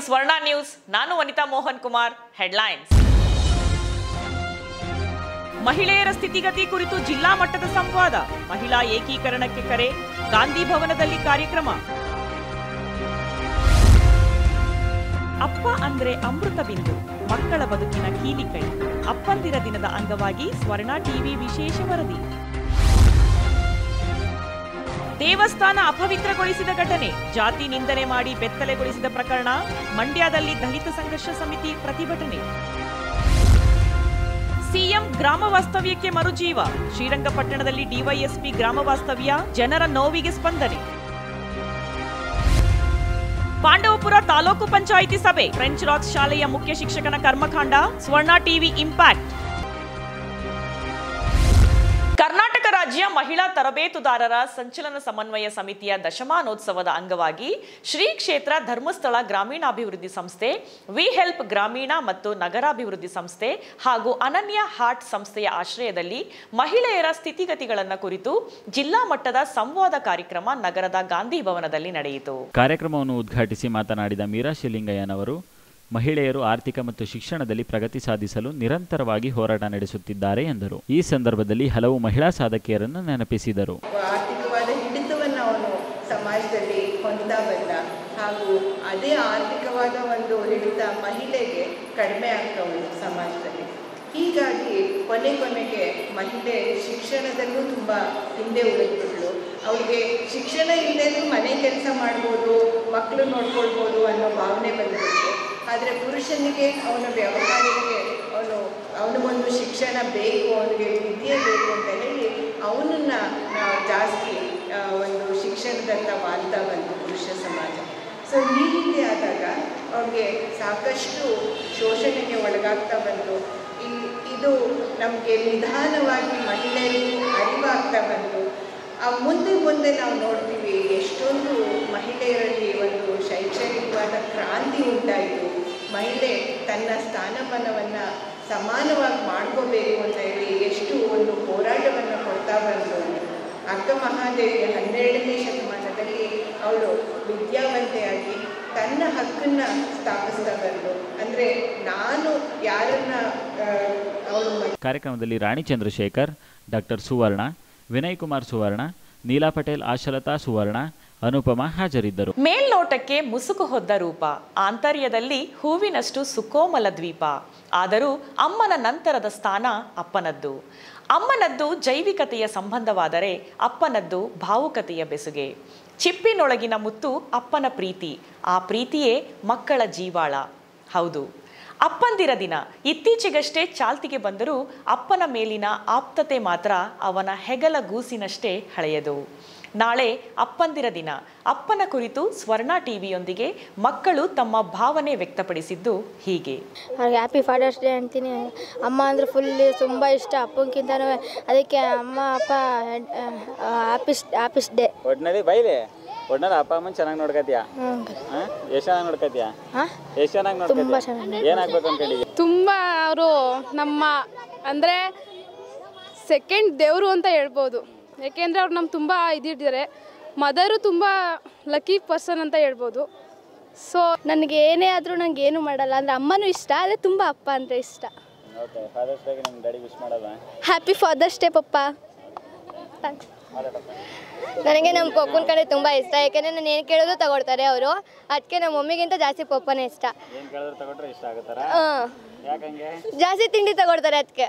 ಸ್ವರ್ಣ ನ್ಯೂಸ್ ನಾನು ವನಿತಾ ಮೋಹನ್ ಕುಮಾರ್ ಹೆಡ್ಲೈನ್ಸ್ ಮಹಿಳೆಯರ ಸ್ಥಿತಿಗತಿ ಕುರಿತು ಜಿಲ್ಲಾ ಮಟ್ಟದ ಸಂವಾದ ಮಹಿಳಾ ಏಕೀಕರಣಕ್ಕೆ ಕರೆ ಗಾಂಧಿ ಭವನದಲ್ಲಿ ಕಾರ್ಯಕ್ರಮ ಅಪ್ಪ ಅಂದ್ರೆ ಅಮೃತ ಬಿಂದು ಮಕ್ಕಳ ಬದುಕಿನ ಕೀಲಿಕೈ ಅಪ್ಪಂದಿರ ದಿನದ ಅಂಗವಾಗಿ ಸ್ವರ್ಣ ಟಿವಿ ವಿಶೇಷ ವರದಿ ದೇವಸ್ಥಾನ ಅಪವಿತ್ರಗೊಳಿಸಿದ ಘಟನೆ ಜಾತಿ ನಿಂದನೆ ಮಾಡಿ ಬೆತ್ತಲೆಗೊಳಿಸಿದ ಪ್ರಕರಣ ಮಂಡ್ಯದಲ್ಲಿ ದಲಿತ ಸಂಘರ್ಷ ಸಮಿತಿ ಪ್ರತಿಭಟನೆ ಸಿಎಂ ಗ್ರಾಮ ವಾಸ್ತವ್ಯಕ್ಕೆ ಮರುಜೀವ ಶ್ರೀರಂಗಪಟ್ಟಣದಲ್ಲಿ ಡಿವೈಎಸ್ಪಿ ಗ್ರಾಮ ವಾಸ್ತವ್ಯ ಜನರ ನೋವಿಗೆ ಸ್ಪಂದನೆ ಪಾಂಡವಪುರ ತಾಲೂಕು ಪಂಚಾಯಿತಿ ಸಭೆ ಫ್ರೆಂಚ್ ರಾಕ್ಸ್ ಶಾಲೆಯ ಮುಖ್ಯ ಶಿಕ್ಷಕನ ಕರ್ಮಕಾಂಡ ಸ್ವರ್ಣ ಟಿವಿ ಇಂಪ್ಯಾಕ್ಟ್ ಕರ್ನಾಟಕ ರಾಜ್ಯ ಮಹಿಳಾ ತರಬೇತುದಾರರ ಸಂಚಲನ ಸಮನ್ವಯ ಸಮಿತಿಯ ದಶಮಾನೋತ್ಸವದ ಅಂಗವಾಗಿ ಶ್ರೀ ಕ್ಷೇತ್ರ ಧರ್ಮಸ್ಥಳ ಗ್ರಾಮೀಣಾಭಿವೃದ್ಧಿ ಸಂಸ್ಥೆ ವಿ ಹೆಲ್ಪ್ ಗ್ರಾಮೀಣ ಮತ್ತು ನಗರಾಭಿವೃದ್ಧಿ ಸಂಸ್ಥೆ ಹಾಗೂ ಅನನ್ಯ ಹಾರ್ಟ್ ಸಂಸ್ಥೆಯ ಆಶ್ರಯದಲ್ಲಿ ಮಹಿಳೆಯರ ಸ್ಥಿತಿಗತಿಗಳನ್ನು ಕುರಿತು ಜಿಲ್ಲಾ ಮಟ್ಟದ ಸಂವಾದ ಕಾರ್ಯಕ್ರಮ ನಗರದ ಗಾಂಧಿ ಭವನದಲ್ಲಿ ನಡೆಯಿತು ಕಾರ್ಯಕ್ರಮವನ್ನು ಉದ್ಘಾಟಿಸಿ ಮಾತನಾಡಿದ ಮೀರಾ ಶಿಲಿಂಗಯ್ಯನವರು ಮಹಿಳೆಯರು ಆರ್ಥಿಕ ಮತ್ತು ಶಿಕ್ಷಣದಲ್ಲಿ ಪ್ರಗತಿ ಸಾಧಿಸಲು ನಿರಂತರವಾಗಿ ಹೋರಾಟ ನಡೆಸುತ್ತಿದ್ದಾರೆ ಎಂದರು ಈ ಸಂದರ್ಭದಲ್ಲಿ ಹಲವು ಮಹಿಳಾ ಸಾಧಕಿಯರನ್ನು ನೆನಪಿಸಿದರು ಆರ್ಥಿಕವಾದ ಹಿಡಿತವನ್ನು ಅವನು ಸಮಾಜದಲ್ಲಿ ಹೊಂದ್ತಾ ಬಂದ ಹಾಗೂ ಅದೇ ಆರ್ಥಿಕವಾದ ಒಂದು ಹಿಡಿತ ಮಹಿಳೆಗೆ ಕಡಿಮೆ ಆಗ್ತಾ ಉಂಟು ಸಮಾಜದಲ್ಲಿ ಹೀಗಾಗಿ ಕೊನೆ ಕೊನೆಗೆ ಮಹಿಳೆ ಶಿಕ್ಷಣದಲ್ಲೂ ತುಂಬ ಹಿಂದೆ ಉಳಿದ್ಬಿಟ್ಲು ಅವಳಿಗೆ ಶಿಕ್ಷಣ ಇಲ್ಲದೇ ಮನೆ ಕೆಲಸ ಮಾಡ್ಬೋದು ಮಕ್ಕಳು ನೋಡ್ಕೊಳ್ಬೋದು ಅನ್ನೋ ಭಾವನೆ ಬಂದ್ಬಿಟ್ಟು ಆದರೆ ಪುರುಷನಿಗೆ ಅವನ ವ್ಯವಹಾರಕ್ಕೆ ಅವನು ಅವನಿಗೊಂದು ಶಿಕ್ಷಣ ಬೇಕು ಅವನಿಗೆ ವಿದ್ಯೆ ಬೇಕು ಅಂತ ಹೇಳಿ ಅವನನ್ನು ಜಾಸ್ತಿ ಆ, ಒಂದು ಶಿಕ್ಷಣದತ್ತ ವಾಲ್ತಾ ಬಂತು ಪುರುಷ ಸಮಾಜ ಸೊ ಈ ರೀತಿ ಆದಾಗ ಅವ್ರಿಗೆ ಸಾಕಷ್ಟು ಶೋಷಣೆಗೆ ಒಳಗಾಗ್ತಾ ಬಂತು ಈ ಇದು ನಮಗೆ ನಿಧಾನವಾಗಿ ಮಹಿಳೆಯರಿಗೂ ಅರಿವಾಗ್ತಾ ಬಂತು ಆ ಮುಂದೆ ಮುಂದೆ ನಾವು ನೋಡ್ತೀವಿ ಎಷ್ಟೊಂದು ಮಹಿಳೆಯರಲ್ಲಿ ಒಂದು ಶೈಕ್ಷಣಿಕವಾದ ಕ್ರಾಂತಿ ಉಂಟಾಯಿತು ಮಹಿಳೆ ತನ್ನ ಸ್ಥಾನಮಾನವನ್ನು ಸಮಾನವಾಗಿ ಮಾಡ್ಕೋಬೇಕು ಅಂತ ಹೇಳಿ ಎಷ್ಟು ಒಂದು ಹೋರಾಟವನ್ನು ಕೊಡ್ತಾ ಬಂತು ಅಕ್ಕ ಮಹಾದೇವಿ ಹನ್ನೆರಡನೇ ಶತಮಾನದಲ್ಲಿ ಅವಳು ವಿದ್ಯಾವಂತೆಯಾಗಿ ತನ್ನ ಹಕ್ಕನ್ನು ಸ್ಥಾಪಿಸ್ತಾ ಬಂದು ಅಂದರೆ ನಾನು ಯಾರನ್ನ ಆ, ಅವಳು ಮ- ಕಾರ್ಯಕ್ರಮದಲ್ಲಿ ರಾಣಿ ಚಂದ್ರಶೇಖರ್ ಡಾಕ್ಟರ್ ಸುವರ್ಣ ವಿನಯ್ ಕುಮಾರ್ ಸುವರ್ಣ ನೀಲಾ ಪಟೇಲ್ ಆಶಲತಾ ಸುವರ್ಣ ಅನುಪಮ ಹಾಜರಿದ್ದರು ಮೇಲ್ನೋಟಕ್ಕೆ ಮುಸುಕು ಹೊದ್ದ ರೂಪ ಆಂತರ್ಯದಲ್ಲಿ ಹೂವಿನಷ್ಟು ಸುಕೋಮಲ ದ್ವೀಪ ಆದರೂ ಅಮ್ಮನ ನಂತರದ ಸ್ಥಾನ ಅಪ್ಪನದ್ದು ಅಮ್ಮನದ್ದು ಜೈವಿಕತೆಯ ಸಂಬಂಧವಾದರೆ ಅಪ್ಪನದ್ದು ಭಾವುಕತೆಯ ಬೆಸುಗೆ ಚಿಪ್ಪಿನೊಳಗಿನ ಮುತ್ತು ಅಪ್ಪನ ಪ್ರೀತಿ ಆ ಪ್ರೀತಿಯೇ ಮಕ್ಕಳ ಜೀವಾಳ ಹೌದು ಅಪ್ಪಂದಿರ ದಿನ ಇತ್ತೀಚೆಗಷ್ಟೇ ಚಾಲ್ತಿಗೆ ಬಂದರೂ ಅಪ್ಪನ ಮೇಲಿನ ಆಪ್ತತೆ ಮಾತ್ರ ಅವನ ಹೆಗಲ ಗೂಸಿನಷ್ಟೇ ಹಳೆಯದು ನಾಳೆ ಅಪ್ಪಂದಿರ ದಿನ ಅಪ್ಪನ ಕುರಿತು ಸ್ವರ್ಣ ಟಿವಿಯೊಂದಿಗೆ ಮಕ್ಕಳು ತಮ್ಮ ಭಾವನೆ ವ್ಯಕ್ತಪಡಿಸಿದ್ದು ಹೀಗೆ ಅವ್ರಿಗೆ ಹ್ಯಾಪಿ ಫಾದರ್ಸ್ ಡೇ ಅಂತೀನಿ ಅಮ್ಮ ಅಂದರೆ ಫುಲ್ ತುಂಬ ಇಷ್ಟ ಅಪ್ಪಂಗಿಂತನೂ ಅದಕ್ಕೆ ಅಮ್ಮ ಅಪ್ಪ ಹ್ಯಾಪಿಸ್ ಹ್ಯಾಪಿಸ್ ಡೇ ಒಟ್ನಲ್ಲಿ ಬೈಲಿ ಒಟ್ನಲ್ಲಿ ಅಪ್ಪ ಅಮ್ಮನ ಚೆನ್ನಾಗಿ ನೋಡ್ಕತ್ಯಾ ಎಷ್ಟು ಚೆನ್ನಾಗಿ ನೋಡ್ಕತ್ಯಾ ಹಾಂ ಎಷ್ಟು ಚೆನ್ನಾಗಿ ತುಂಬ ಚೆನ್ನಾಗಿ ಏನಾಗ್ಬೇಕು ಅನ್ಕೊಂಡಿದ್ಯಾ ತುಂಬ ಅವರು ನಮ್ಮ ಅಂದರೆ ಸೆಕೆಂಡ್ ದೇವರು ಅಂತ ಹೇಳ್ಬೋದು ಯಾಕೆಂದರೆ ಅವ್ರು ನಮ್ಗೆ ತುಂಬ ಇದಿಟ್ಟಿದ್ದಾರೆ ಮದರು ತುಂಬ ಲಕ್ಕಿ ಪರ್ಸನ್ ಅಂತ ಹೇಳ್ಬೋದು ಸೊ ನನಗೆ ಏನೇ ಆದರೂ ನಂಗೆ ಏನು ಮಾಡಲ್ಲ ಅಂದರೆ ಅಮ್ಮನೂ ಇಷ್ಟ ಆದರೆ ತುಂಬ ಅಪ್ಪ ಅಂದರೆ ಇಷ್ಟ ಓಕೆ ಫಾದರ್ಸ್ ಡೇಗೆ ನಿಮ್ಮ ಡ್ಯಾಡಿ ವಿಶ್ ಮಾಡೋದ ಹ್ಯಾಪಿ ಫಾದರ್ಸ್ ಡೇ ಪಪ್ಪ ನನಗೆ ನಮ್ಮ ಪಪ್ಪನ ಕಡೆ ತುಂಬ ಇಷ್ಟ ಯಾಕೆಂದರೆ ನಾನು ಏನು ಕೇಳಿದ್ರು ತಗೊಳ್ತಾರೆ ಅವರು ಅದಕ್ಕೆ ನಮ್ಮ ಮಮ್ಮಿಗಿಂತ ಜಾಸ್ತಿ ಪಪ್ಪನೇ ಇಷ್ಟ ಏನು ಕೇಳಿದ್ರೆ ತಗೊಂಡ್ರೆ ಇಷ್ಟ ಆಗುತ್ತಾರ ಹಾಂ ಯಾಕಂಗೆ ಜಾಸ್ತಿ ತಿಂಡಿ ತಗೊಳ್ತಾರೆ ಅದಕ್ಕೆ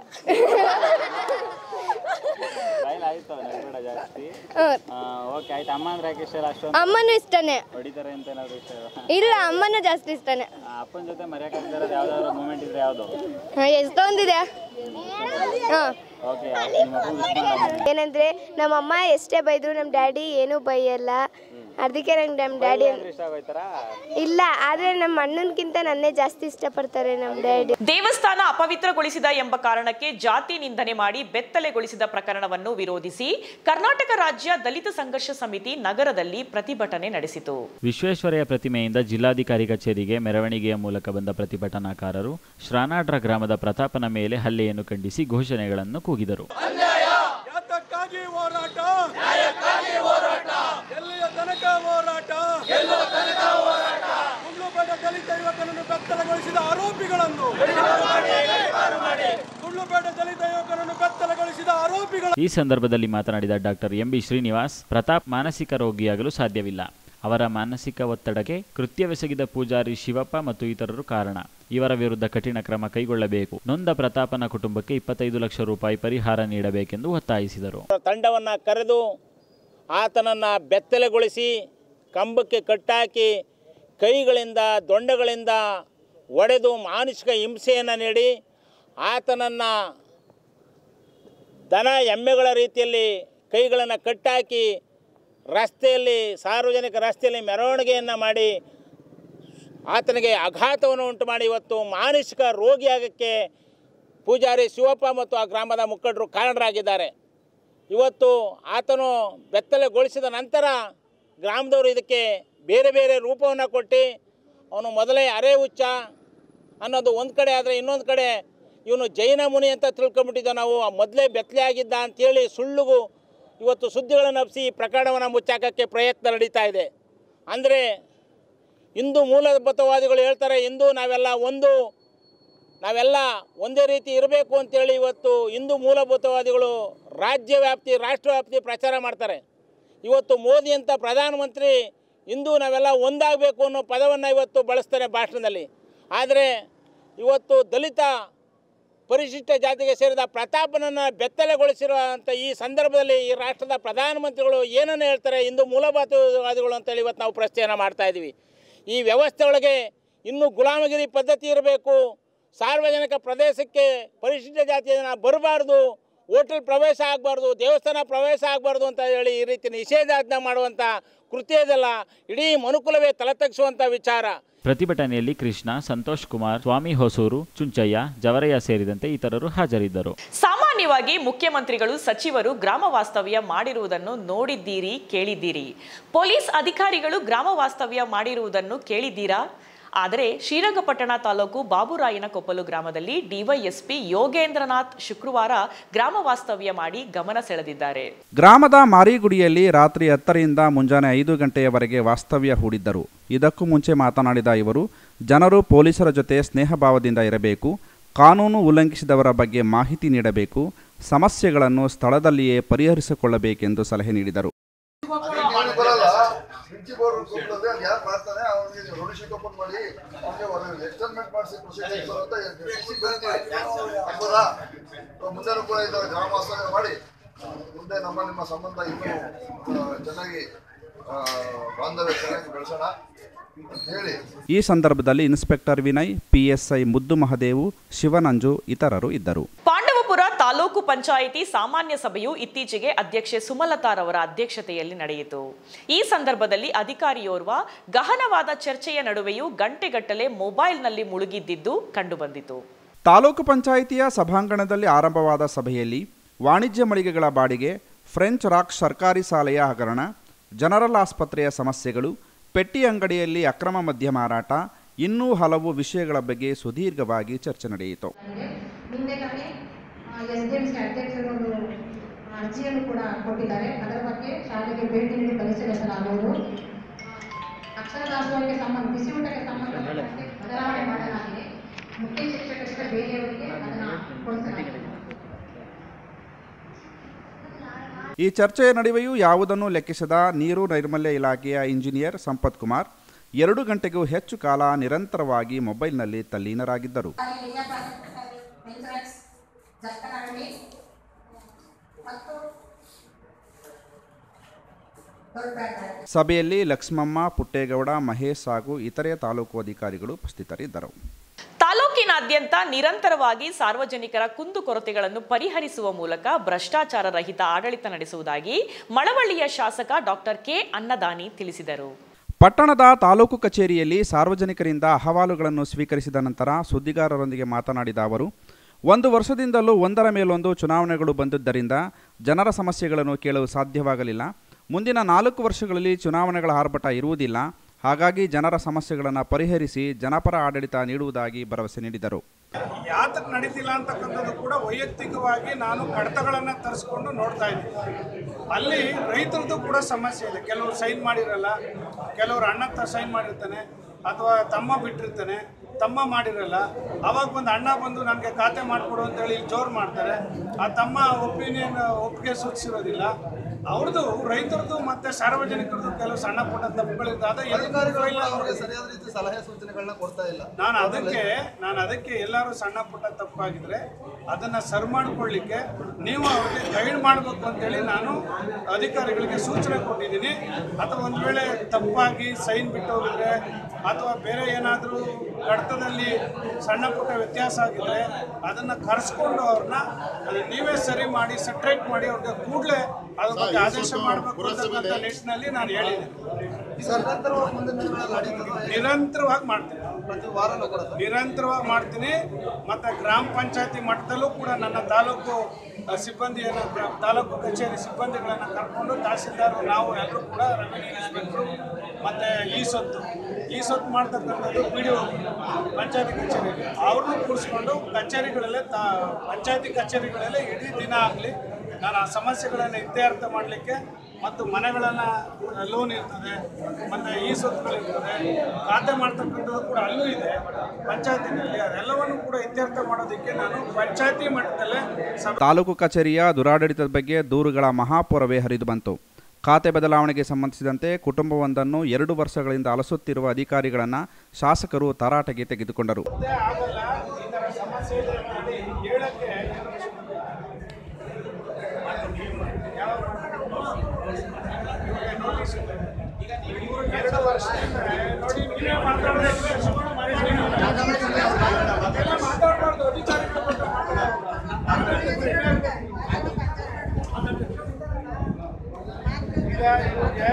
ಬೈಲ್ ಆಯ್ತು ನೆನ್ಬೇಡ ಜಾಸ್ತಿ ಹ್ಞೂ ಓಕೆ ಆಯ್ತು ಅಮ್ಮ ಅಂದ್ರೆ ಯಾಕೆ ಇಷ್ಟ ಇಲ್ಲ ಅಷ್ಟೊಂದು ಅಮ್ಮನೂ ಇಷ್ಟನೇ ಹೊಡಿತಾರೆ ಅಂತ ಏನಾದ್ರು ಇಷ್ಟ ಇಲ್ವಾ? ಇಲ್ಲ ಅಮ್ಮನೂ ಜಾಸ್ತಿ ಇಷ್ಟನೇ ಆ, ಅಪ್ಪನ ಜೊತೆ ಮರೆಯೋಕ್ಕಾಗ್ದಿರೋದು ಯಾವ್ದಾದ್ರು ಮೂಮೆಂಟ್ ಇದ್ರೆ ಯಾವುದು ಹಾಂ ಎಷ್ಟೊಂದಿದೆ ಹಾಂ ಓಕೆ ನಿಮ್ಮ ಅಪ್ಪನ ವಿಶ್ ಮಾಡೋಣ ಏನಂದರೆ ನಮ್ಮಮ್ಮ ಎಷ್ಟೇ ಬೈದ್ರು ನಮ್ಮ ಡ್ಯಾಡಿ ಏನೂ ಬೈಯಲ್ಲ ಅದಕ್ಕೆ ನಂಗೆ ನಮ್ಮ ಡ್ಯಾಡಿ ಇಷ್ಟ ಆಗೋಯ್ತಾರಾ ಇಲ್ಲ ಆದರೆ ನಮ್ಮ ಅಣ್ಣನಕ್ಕಿಂತ ನನ್ನೇ ಜಾಸ್ತಿ ಇಷ್ಟಪಡ್ತಾರೆ ನಮ್ಮ ಡ್ಯಾಡಿ ದೇವಸ್ಥಾನ ಅಪವಿತ್ರಗೊಳಿಸಿದ ಎಂಬ ಕಾರಣಕ್ಕೆ ಜಾತಿ ನಿಂದನೆ ಮಾಡಿ ಬೆತ್ತಲೆಗೊಳಿಸಿದ ಪ್ರಕರಣವನ್ನು ವಿರೋಧಿಸಿ ಕರ್ನಾಟಕ ರಾಜ್ಯ ದಲಿತ ಸಂಘರ್ಷ ಸಮಿತಿ ನಗರದಲ್ಲಿ ಪ್ರತಿಭಟನೆ ನಡೆಸಿತು ವಿಶ್ವೇಶ್ವರಯ್ಯ ಪ್ರತಿಮೆಯಿಂದ ಜಿಲ್ಲಾಧಿಕಾರಿ ಕಚೇರಿಗೆ ಮೆರವಣಿಗೆಯ ಮೂಲಕ ಬಂದ ಪ್ರತಿಭಟನಾಕಾರರು ಶ್ರಾನಾಡ್ರ ಗ್ರಾಮದ ಪ್ರತಾಪನ ಮೇಲೆ ಹಲ್ಲೆಯನ್ನು ಖಂಡಿಸಿ ಘೋಷಣೆಗಳನ್ನು ಕೂಗಿದರು ಯಾತಕ್ಕಾಗಿ ಹೋರಾಟ ನ್ಯಾಯಕ್ಕಾಗಿ ಹೋರಾಟ ಎಲ್ಲಿಯ ತನಕ ಹೋರಾಟ ಗೆಲ್ಲುವ ತನಕ ಹೋರಾಟ ಕುಂಬ್ಳಪೇಟೆ ದಲಿತ ಯುವಕ ಆರೋಪಿಗಳನ್ನು ಸುಳ್ಳುಪೇಟೆ ದಲಿತ ಯುವಕರನ್ನು ಬೆತ್ತಲೆಗೊಳಿಸಿದ ಆರೋಪಿಗಳು ಈ ಸಂದರ್ಭದಲ್ಲಿ ಮಾತನಾಡಿದ doctor M B Srinivas Pratap ಮಾನಸಿಕ ರೋಗಿಯಾಗಲು ಸಾಧ್ಯವಿಲ್ಲ ಅವರ ಮಾನಸಿಕ ಒತ್ತಡಕ್ಕೆ ಕೃತ್ಯವೆಸಗಿದ ಪೂಜಾರಿ ಶಿವಪ್ಪ ಮತ್ತು ಇತರರು ಕಾರಣ ಇವರ ವಿರುದ್ಧ ಕಠಿಣ ಕ್ರಮ ಕೈಗೊಳ್ಳಬೇಕು ನೊಂದ ಪ್ರತಾಪನ ಕುಟುಂಬಕ್ಕೆ ಇಪ್ಪತ್ತೈದು ಲಕ್ಷ ರೂಪಾಯಿ ಪರಿಹಾರ ನೀಡಬೇಕೆಂದು ಒತ್ತಾಯಿಸಿದರು ತಂಡವನ್ನು ಕರೆದು ಆತನನ್ನು ಬೆತ್ತಲೆಗೊಳಿಸಿ ಕಂಬಕ್ಕೆ ಕಟ್ಟಾಕಿ ಕೈಗಳಿಂದ ದೊಂಡಗಳಿಂದ ಒಡೆದು ಮಾನಸಿಕ ಹಿಂಸೆಯನ್ನು ನೀಡಿ ಆತನನ್ನು ದನ ಎಮ್ಮೆಗಳ ರೀತಿಯಲ್ಲಿ ಕೈಗಳನ್ನು ಕಟ್ಟಾಕಿ ರಸ್ತೆಯಲ್ಲಿ ಸಾರ್ವಜನಿಕ ರಸ್ತೆಯಲ್ಲಿ ಮೆರವಣಿಗೆಯನ್ನು ಮಾಡಿ ಆತನಿಗೆ ಆಘಾತವನ್ನು ಉಂಟು ಮಾಡಿ ಇವತ್ತು ಮಾನಸಿಕ ರೋಗಿಯಾಗಕ್ಕೆ ಪೂಜಾರಿ ಶಿವಪ್ಪ ಮತ್ತು ಆ ಗ್ರಾಮದ ಮುಖಂಡರು ಕಾರಣರಾಗಿದ್ದಾರೆ ಇವತ್ತು ಆತನು ಬೆತ್ತಲೆಗೊಳಿಸಿದ ನಂತರ ಗ್ರಾಮದವರು ಇದಕ್ಕೆ ಬೇರೆ ಬೇರೆ ರೂಪವನ್ನು ಕೊಟ್ಟು ಅವನು ಮೊದಲೇ ಅರೆ ಹುಚ್ಚ ಅನ್ನೋದು ಒಂದು ಕಡೆ ಆದರೆ ಇನ್ನೊಂದು ಕಡೆ ಇವನು ಜೈನ ಮುನಿ ಅಂತ ತಿಳ್ಕೊಂಬಿಟ್ಟಿದ್ದ ನಾವು ಮೊದಲೇ ಬೆತ್ತಲೆ ಆಗಿದ್ದ ಅಂತೇಳಿ ಸುಳ್ಳುಗು ಇವತ್ತು ಸುದ್ದಿಗಳನ್ನು ಹಬ್ಬಿಸಿ ಈ ಪ್ರಕರಣವನ್ನು ಮುಚ್ಚಾಕಕ್ಕೆ ಪ್ರಯತ್ನ ನಡೀತಾ ಇದೆ ಅಂದರೆ ಹಿಂದೂ ಮೂಲಭೂತವಾದಿಗಳು ಹೇಳ್ತಾರೆ ಹಿಂದೂ ನಾವೆಲ್ಲ ಒಂದು ನಾವೆಲ್ಲ ಒಂದೇ ರೀತಿ ಇರಬೇಕು ಅಂತೇಳಿ ಇವತ್ತು ಹಿಂದೂ ಮೂಲಭೂತವಾದಿಗಳು ರಾಜ್ಯ ವ್ಯಾಪ್ತಿ ರಾಷ್ಟ್ರ ವ್ಯಾಪ್ತಿ ಪ್ರಚಾರ ಮಾಡ್ತಾರೆ ಇವತ್ತು ಮೋದಿ ಅಂತ ಪ್ರಧಾನಮಂತ್ರಿ ಹಿಂದೂ ನಾವೆಲ್ಲ ಒಂದಾಗಬೇಕು ಅನ್ನೋ ಪದವನ್ನು ಇವತ್ತು ಬಳಸ್ತಾರೆ ಭಾಷಣದಲ್ಲಿ ಆದರೆ ಇವತ್ತು ದಲಿತ ಪರಿಶಿಷ್ಟ ಜಾತಿಗೆ ಸೇರಿದ ಪ್ರತಾಪನನ್ನು ಬೆತ್ತಲೆಗೊಳಿಸಿರುವಂಥ ಈ ಸಂದರ್ಭದಲ್ಲಿ ಈ ರಾಷ್ಟ್ರದ ಪ್ರಧಾನಮಂತ್ರಿಗಳು ಏನನ್ನು ಹೇಳ್ತಾರೆ ಹಿಂದೂ ಮೂಲಭೂತವಾದಿಗಳು ಅಂತೇಳಿ ಇವತ್ತು ನಾವು ಪ್ರಶ್ನೆಯನ್ನು ಮಾಡ್ತಾ ಇದ್ದೀವಿ ಈ ವ್ಯವಸ್ಥೆ ಒಳಗೆ ಇನ್ನೂ ಗುಲಾಮಗಿರಿ ಪದ್ಧತಿ ಇರಬೇಕು ಸಾರ್ವಜನಿಕ ಪ್ರದೇಶಕ್ಕೆ ಪರಿಶಿಷ್ಟ ಜಾತಿಯ ಜನ ಬರಬಾರ್ದು ಹೋಟೆಲ್ ಪ್ರವೇಶ ಆಗಬಾರ್ದು ದೇವಸ್ಥಾನ ಪ್ರವೇಶ ಆಗಬಾರ್ದು ಅಂತ ಹೇಳಿ ಈ ರೀತಿ ನಿಷೇಧಾಜ್ಞೆ ಮಾಡುವಂಥ ಕೃತ್ಯದಲ್ಲ ಇಡೀ ಮನುಕುಲವೇ ತಲೆತಗ್ಗಿಸುವಂಥ ವಿಚಾರ ಪ್ರತಿಭಟನೆಯಲ್ಲಿ ಕೃಷ್ಣ ಸಂತೋಷ್ ಕುಮಾರ್ ಸ್ವಾಮಿ ಹೊಸೂರು ಚುಂಚಯ್ಯ ಜವರಯ್ಯ ಸೇರಿದಂತೆ ಇತರರು ಹಾಜರಿದ್ದರು ಸಾಮಾನ್ಯವಾಗಿ ಮುಖ್ಯಮಂತ್ರಿಗಳು ಸಚಿವರು ಗ್ರಾಮ ವಾಸ್ತವ್ಯ ಮಾಡಿರುವುದನ್ನು ನೋಡಿದ್ದೀರಿ ಕೇಳಿದ್ದೀರಿ ಪೊಲೀಸ್ ಅಧಿಕಾರಿಗಳು ಗ್ರಾಮ ವಾಸ್ತವ್ಯ ಮಾಡಿರುವುದನ್ನು ಕೇಳಿದ್ದೀರಾ ಆದರೆ ಶ್ರೀರಂಗಪಟ್ಟಣ ತಾಲೂಕು ಬಾಬುರಾಯನಕೊಪ್ಪಲು ಗ್ರಾಮದಲ್ಲಿ ಡಿವೈಎಸ್ಪಿ ಯೋಗೇಂದ್ರನಾಥ್ ಶುಕ್ರವಾರ ಗ್ರಾಮ ವಾಸ್ತವ್ಯ ಮಾಡಿ ಗಮನ ಸೆಳೆದಿದ್ದಾರೆ ಗ್ರಾಮದ ಮಾರಿಗುಡಿಯಲ್ಲಿ ರಾತ್ರಿ ಹತ್ತರಿಂದ ಮುಂಜಾನೆ ಐದು ಗಂಟೆಯವರೆಗೆ ವಾಸ್ತವ್ಯ ಹೂಡಿದ್ದರು ಇದಕ್ಕೂ ಮುಂಚೆ ಮಾತನಾಡಿದ ಇವರು ಜನರು ಪೊಲೀಸರ ಜೊತೆ ಸ್ನೇಹಭಾವದಿಂದ ಇರಬೇಕು ಕಾನೂನು ಉಲ್ಲಂಘಿಸಿದವರ ಬಗ್ಗೆ ಮಾಹಿತಿ ನೀಡಬೇಕು ಸಮಸ್ಯೆಗಳನ್ನು ಸ್ಥಳದಲ್ಲಿಯೇ ಪರಿಹರಿಸಿಕೊಳ್ಳಬೇಕೆಂದು ಸಲಹೆ ನೀಡಿದರು ಬರಲ್ಲ ಪ್ರಿನ್ಸಿಪಲ್ ಕೊಟ್ಟರೆ ಅದು ಯಾರು ಮಾಡ್ತಾನೆ ಅವನಿಗೆ ರೊಡಿಶೀಟ್ ಓಪನ್ ಮಾಡಿ ಅವನಿಗೆ ಎಕ್ಸ್ಟರ್ಮೆಂಟ್ ಮಾಡಿಸಿ ಪ್ರೊಸೀಜರ್ ಅಂತ ಡಿಸಿ ಬರೀತೀವಿ ಆಗ್ಬೋದಾ ಮುಂದೆನೂ ಕೂಡ ಇದು ಗ್ರಾಮ ವಾಸ್ತವ್ಯ ಮಾಡಿ ಮುಂದೆ ನಮ್ಮ ನಿಮ್ಮ ಸಂಬಂಧ ಇನ್ನೂ ಆ, ಚೆನ್ನಾಗಿ ಆ, ಬಾಂಧವ್ಯ ಚೆನ್ನಾಗಿ ಬೆಳೆಸೋಣ ಅಂತ ಹೇಳಿ ಈ ಸಂದರ್ಭದಲ್ಲಿ ಇನ್ಸ್ಪೆಕ್ಟರ್ ವಿನಯ್ ಪಿಎಸ್ಐ ಮುದ್ದು ಮಹದೇವು ಶಿವನಂಜು ಇತರರು ಇದ್ದರು ಪಾಂಡವಪುರ ತಾಲೂಕು ಪಂಚಾಯಿತಿ ಸಾಮಾನ್ಯ ಸಭೆಯು ಇತ್ತೀಚೆಗೆ ಅಧ್ಯಕ್ಷೆ ಸುಮಲತಾರವರ ಅಧ್ಯಕ್ಷತೆಯಲ್ಲಿ ನಡೆಯಿತು ಈ ಸಂದರ್ಭದಲ್ಲಿ ಅಧಿಕಾರಿಯೋರ್ವ ಗಹನವಾದ ಚರ್ಚೆಯ ನಡುವೆಯೂ ಗಂಟೆಗಟ್ಟಲೆ ಮೊಬೈಲ್ನಲ್ಲಿ ಮುಳುಗಿದ್ದಿದ್ದು ಕಂಡುಬಂದಿತು ತಾಲೂಕು ಪಂಚಾಯಿತಿಯ ಸಭಾಂಗಣದಲ್ಲಿ ಆರಂಭವಾದ ಸಭೆಯಲ್ಲಿ ವಾಣಿಜ್ಯ ಮಳಿಗೆಗಳ ಬಾಡಿಗೆ ಫ್ರೆಂಚ್ ರಾಕ್ ಸರ್ಕಾರಿ ಶಾಲೆಯ ಹಗರಣ ಜನರಲ್ ಆಸ್ಪತ್ರೆಯ ಸಮಸ್ಯೆಗಳು ಪೆಟ್ಟಿ ಅಂಗಡಿಯಲ್ಲಿ ಅಕ್ರಮ ಮದ್ಯ ಮಾರಾಟ ಇನ್ನೂ ಹಲವು ವಿಷಯಗಳ ಬಗ್ಗೆ ಸುದೀರ್ಘವಾಗಿ ಚರ್ಚೆ ನಡೆಯಿತು ಹಿಂದೆಗಡೆ ಎಸ್ ಡಿ ಎಮ್ಸ್ಗೆ ಅಧ್ಯಕ್ಷರು ಒಂದು ಅರ್ಜಿಯನ್ನು ಕೂಡ ಕೊಟ್ಟಿದ್ದಾರೆ ಅದರ ಬಗ್ಗೆ ಶಾಲೆಗೆ ಭೇಟಿ ನೀಡಿ ಪರಿಶೀಲಿಸಲಾಗುವುದು ಅಕ್ಷರ ದಾಸೋಹಕ್ಕೆ ಸಂಬಂಧ ಬಿಸಿಯೂಟಕ್ಕೆ ಸಂಬಂಧಪಟ್ಟಂತೆ ಬದಲಾವಣೆ ಮಾಡಲಾಗಿದೆ ಮುಖ್ಯ ಶಿಕ್ಷಕರಿಗೆ ಬೇರೆಯವರಿಗೆ ಅದನ್ನು ಕೊಡಿಸಲಾಗಿದೆ ಈ ಚರ್ಚೆಯ ನಡುವೆಯೂ ಯಾವುದನ್ನೂ ಲೆಕ್ಕಿಸದ ನೀರು ನೈರ್ಮಲ್ಯ ಇಲಾಖೆಯ ಇಂಜಿನಿಯರ್ ಸಂಪತ್ ಕುಮಾರ್ ಎರಡು ಗಂಟೆಗೂ ಹೆಚ್ಚು ಕಾಲ ನಿರಂತರವಾಗಿ ಮೊಬೈಲ್ನಲ್ಲಿ ತಲ್ಲೀನರಾಗಿದ್ದರು ಇನ್ಸೂರೆನ್ಸ್ ಜಕ್ಕನಹಳ್ಳಿ ಮತ್ತು ದೊಡ್ಡಪೇಟೆ ಸಭೆಯಲ್ಲಿ ಲಕ್ಷ್ಮಮ್ಮ ಪುಟ್ಟೇಗೌಡ ಮಹೇಶ್ ಹಾಗೂ ಇತರೆ ತಾಲೂಕು ಅಧಿಕಾರಿಗಳು ಉಪಸ್ಥಿತರಿದ್ದರು ತಾಲೂಕಿನಾದ್ಯಂತ ನಿರಂತರವಾಗಿ ಸಾರ್ವಜನಿಕರ ಕುಂದುಕೊರತೆಗಳನ್ನು ಪರಿಹರಿಸುವ ಮೂಲಕ ಭ್ರಷ್ಟಾಚಾರ ರಹಿತ ಆಡಳಿತ ನಡೆಸುವುದಾಗಿ ಮಳವಳ್ಳಿಯ ಶಾಸಕ ಡಾಕ್ಟರ್ ಕೆ ಅನ್ನದಾನಿ ತಿಳಿಸಿದರು ಪಟ್ಟಣದ ತಾಲೂಕು ಕಚೇರಿಯಲ್ಲಿ ಸಾರ್ವಜನಿಕರಿಂದ ಅಹವಾಲುಗಳನ್ನು ಸ್ವೀಕರಿಸಿದ ನಂತರ ಸುದ್ದಿಗಾರರೊಂದಿಗೆ ಮಾತನಾಡಿದ ಅವರು ಒಂದು ವರ್ಷದಿಂದಲೂ ಒಂದರ ಮೇಲೊಂದು ಚುನಾವಣೆಗಳು ಬಂದಿದ್ದರಿಂದ ಜನರ ಸಮಸ್ಯೆಗಳನ್ನು ಕೇಳಲು ಸಾಧ್ಯವಾಗಲಿಲ್ಲ ಮುಂದಿನ ನಾಲ್ಕು ವರ್ಷಗಳಲ್ಲಿ ಚುನಾವಣೆಗಳ ಆರ್ಭಟ ಇರುವುದಿಲ್ಲ ಹಾಗಾಗಿ ಜನರ ಸಮಸ್ಯೆಗಳನ್ನು ಪರಿಹರಿಸಿ ಜನಪರ ಆಡಳಿತ ನೀಡುವುದಾಗಿ ಭರವಸೆ ನೀಡಿದರು ಯಾತಕ್ಕೆ ನಡೀತಿಲ್ಲ ಅಂತಕ್ಕಂಥದ್ದು ಕೂಡ ವೈಯಕ್ತಿಕವಾಗಿ ನಾನು ಕಡತಗಳನ್ನು ತರಿಸ್ಕೊಂಡು ನೋಡ್ತಾ ಇದ್ದೀನಿ ಅಲ್ಲಿ ರೈತರದ್ದು ಕೂಡ ಸಮಸ್ಯೆ ಇದೆ ಕೆಲವರು ಸೈನ್ ಮಾಡಿರಲ್ಲ ಕೆಲವರು ಅಣ್ಣ ತ ಸೈನ್ ಮಾಡಿರ್ತಾನೆ ಅಥವಾ ತಮ್ಮ ಬಿಟ್ಟಿರ್ತಾನೆ ತಮ್ಮ ಮಾಡಿರಲ್ಲ ಅವಾಗ ಬಂದು ಅಣ್ಣ ಬಂದು ನನಗೆ ಖಾತೆ ಮಾಡಿಕೊಡು ಅಂತೇಳಿ ಜೋರು ಮಾಡ್ತಾರೆ ಆ ತಮ್ಮ ಒಪಿನಿಯನ್ ಒಪ್ಪಿಗೆ ಸೂಚಿಸಿರೋದಿಲ್ಲ ಅವ್ರದ್ದು ರೈತರದ್ದು ಮತ್ತೆ ಸಾರ್ವಜನಿಕರದ್ದು ಕೆಲವು ಸಣ್ಣ ಪುಟ್ಟ ತಪ್ಪುಗಳಿರ್ತದೆ ಅದು ಅಧಿಕಾರಿಗಳು ಅವ್ರಿಗೆ ಸರಿಯಾದ ರೀತಿ ಸಲಹೆ ಸೂಚನೆಗಳನ್ನ ಕೊಡ್ತಾ ಇಲ್ಲ ನಾನು ಅದಕ್ಕೆ ನಾನು ಅದಕ್ಕೆ ಎಲ್ಲರೂ ಸಣ್ಣ ಪುಟ್ಟ ತಪ್ಪಾಗಿದ್ರೆ ಅದನ್ನ ಸರಿ ಮಾಡ್ಕೊಳ್ಳಿಕ್ಕೆ ನೀವು ಅವ್ರಿಗೆ ಗೈಡ್ ಮಾಡಬೇಕು ಅಂತೇಳಿ ನಾನು ಅಧಿಕಾರಿಗಳಿಗೆ ಸೂಚನೆ ಕೊಟ್ಟಿದ್ದೀನಿ ಅಥವಾ ಒಂದು ವೇಳೆ ತಪ್ಪಾಗಿ ಸೈನ್ ಬಿಟ್ಟು ಹೋಗಿದ್ರೆ ಅಥವಾ ಬೇರೆ ಏನಾದರೂ ಕಡತದಲ್ಲಿ ಸಣ್ಣ ಪುಟ್ಟ ವ್ಯತ್ಯಾಸ ಆಗಿದ್ರೆ ಅದನ್ನ ಕರೆಸ್ಕೊಂಡು ಅವ್ರನ್ನ ಅದನ್ನ ನೀವೇ ಸರಿ ಮಾಡಿ ಸಟ್ರೇಟ್ ಮಾಡಿ ಅವ್ರಿಗೆ ಕೂಡಲೇ ಅದ್ರ ಬಗ್ಗೆ ಆದೇಶ ಮಾಡಬೇಕು ಅಂತಕ್ಕಂಥ ನಿಟ್ಟಿನಲ್ಲಿ ನಾನು ಹೇಳಿದ್ದೀನಿ ನಿರಂತರವಾಗಿ ಮುಂದಿನ ದಿನಗಳಲ್ಲಿ ನಡೀತದೆ ನಿರಂತರವಾಗಿ ಮಾಡ್ತೀನಿ ಪ್ರತಿ ವಾರನೂ ಕೂಡ ನಿರಂತರವಾಗಿ ಮಾಡ್ತೀನಿ ಮತ್ತು ಗ್ರಾಮ ಪಂಚಾಯತಿ ಮಟ್ಟದಲ್ಲೂ ಕೂಡ ನನ್ನ ತಾಲೂಕು ಅ, ಸಿಬ್ಬಂದಿಯನ್ನು ಗ್ರಾ- ತಾಲೂಕು ಕಚೇರಿ ಸಿಬ್ಬಂದಿಗಳನ್ನು ಕರ್ಕೊಂಡು ತಹಸೀಲ್ದಾರ್ ನಾವು ಎಲ್ಲರೂ ಕೂಡ ರೆವಿನ್ಯೂ ಇನ್ಸ್ಪೆಕ್ಟ್ರು ಮತ್ತು ಈ ಸೊತ್ತು ಈ ಸೊತ್ತು ಮಾಡ್ತಕ್ಕಂಥದ್ದು ಪಿ ಡಿ ಒ ಪಂಚಾಯತಿ ಕಚೇರಿಯಲ್ಲಿ ಅವ್ರನ್ನೂ ಕೂರಿಸ್ಕೊಂಡು ಕಚೇರಿಗಳಲ್ಲೇ ತಾ ಪಂಚಾಯತಿ ಕಚೇರಿಗಳಲ್ಲೇ ಇಡೀ ದಿನ ಆಗಲಿ ನಾನು ಆ ಸಮಸ್ಯೆಗಳನ್ನು ಇತ್ಯರ್ಥ ಮಾಡಲಿಕ್ಕೆ ಮತ್ತು ಮನೆಗಳನ್ನು ಲೋನ್ ಇರ್ತದೆ ಮತ್ತು ಈ ಸೊತ್ತುಗಳಿರ್ತದೆ ಖಾತೆ ಮಾಡ್ತಕ್ಕಂಥದ್ದು ಕೂಡ ಅಲ್ಲೂ ಇದೆ ಪಂಚಾಯತಿನಲ್ಲಿ ಅದೆಲ್ಲವನ್ನು ಕೂಡ ಇತ್ಯರ್ಥ ಮಾಡೋದಕ್ಕೆ ನಾನು ಪಂಚಾಯತಿ ಮಟ್ಟದಲ್ಲೇ ಸಭೆ ತಾಲೂಕು ಕಚೇರಿಯ ದುರಾಡಳಿತದ ಬಗ್ಗೆ ದೂರುಗಳ ಮಹಾಪೂರವೇ ಹರಿದು ಬಂತು ಖಾತೆ ಬದಲಾವಣೆಗೆ ಸಂಬಂಧಿಸಿದಂತೆ ಕುಟುಂಬವೊಂದನ್ನು ಎರಡು ವರ್ಷಗಳಿಂದ ಅಲಸುತ್ತಿರುವ ಅಧಿಕಾರಿಗಳನ್ನು ಶಾಸಕರು ತರಾಟೆಗೆ ತೆಗೆದುಕೊಂಡರು ಆಗಲ್ಲ ಈ ಥರ ಸಮಸ್ಯೆ ಇದೆ ಅಂತ ಹೇಳಿ ಹೇಳಕ್ಕೆ ಎರಡು ವರ್ಷದಿಂದ ನೋಡಿ ನೀವೇ ಮಾತಾಡೋದು ಸುಮ್ಮನೆ ಮಾಡಿದ್ದೀರಿ. ಅದೆಲ್ಲ ಮಾತಾಡ್ಬಾರ್ದು ಅಧಿಕಾರಿಗಳ ಬಗ್ಗೆ ಮಾತಾಡೋದು. ಈಗ ಇವ್ರಿಗೆ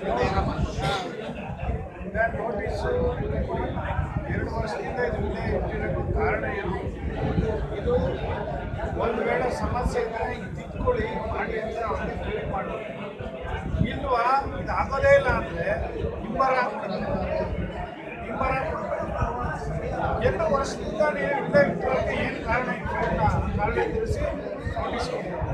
ಈಗ ನೋಟಿಸು ಎರಡು ವರ್ಷದಿಂದ ಇದು ಇಲ್ಲೇ ಇಟ್ಟಿರೋಕ್ಕೆ ಕಾರಣ ಏನು ಇದು ಒಂದು ವೇಳೆ ಸಮಸ್ಯೆ ಇದ್ದರೆ ಈಗ ತಿದ್ದುಕೊಳ್ಳಿ ಮಾಡಿ ಅಂತ ಅವ್ರಿಗೆ ಹೇಳಿ ಮಾಡಿ ಇಲ್ವಾ ಇದು ಆಗೋದೇ ಇಲ್ಲ ಅಂದರೆ ಹಿಂಬರ ಹಾಕ್ಬಿಡ್ತಾರೆ ಹಿಂಬರ ಹಾಕ್ಬಿಡ್ತಾರೆ ಎರಡು ವರ್ಷದಿಂದ ನೀವು ಇಲ್ಲೇ ಇಟ್ಟಿರೋಕ್ಕೆ ಏನು ಕಾರಣ ಇತ್ತು ಅಂತ ಕಾರಣ ತಿಳಿಸಿ ನೋಟಿಸ್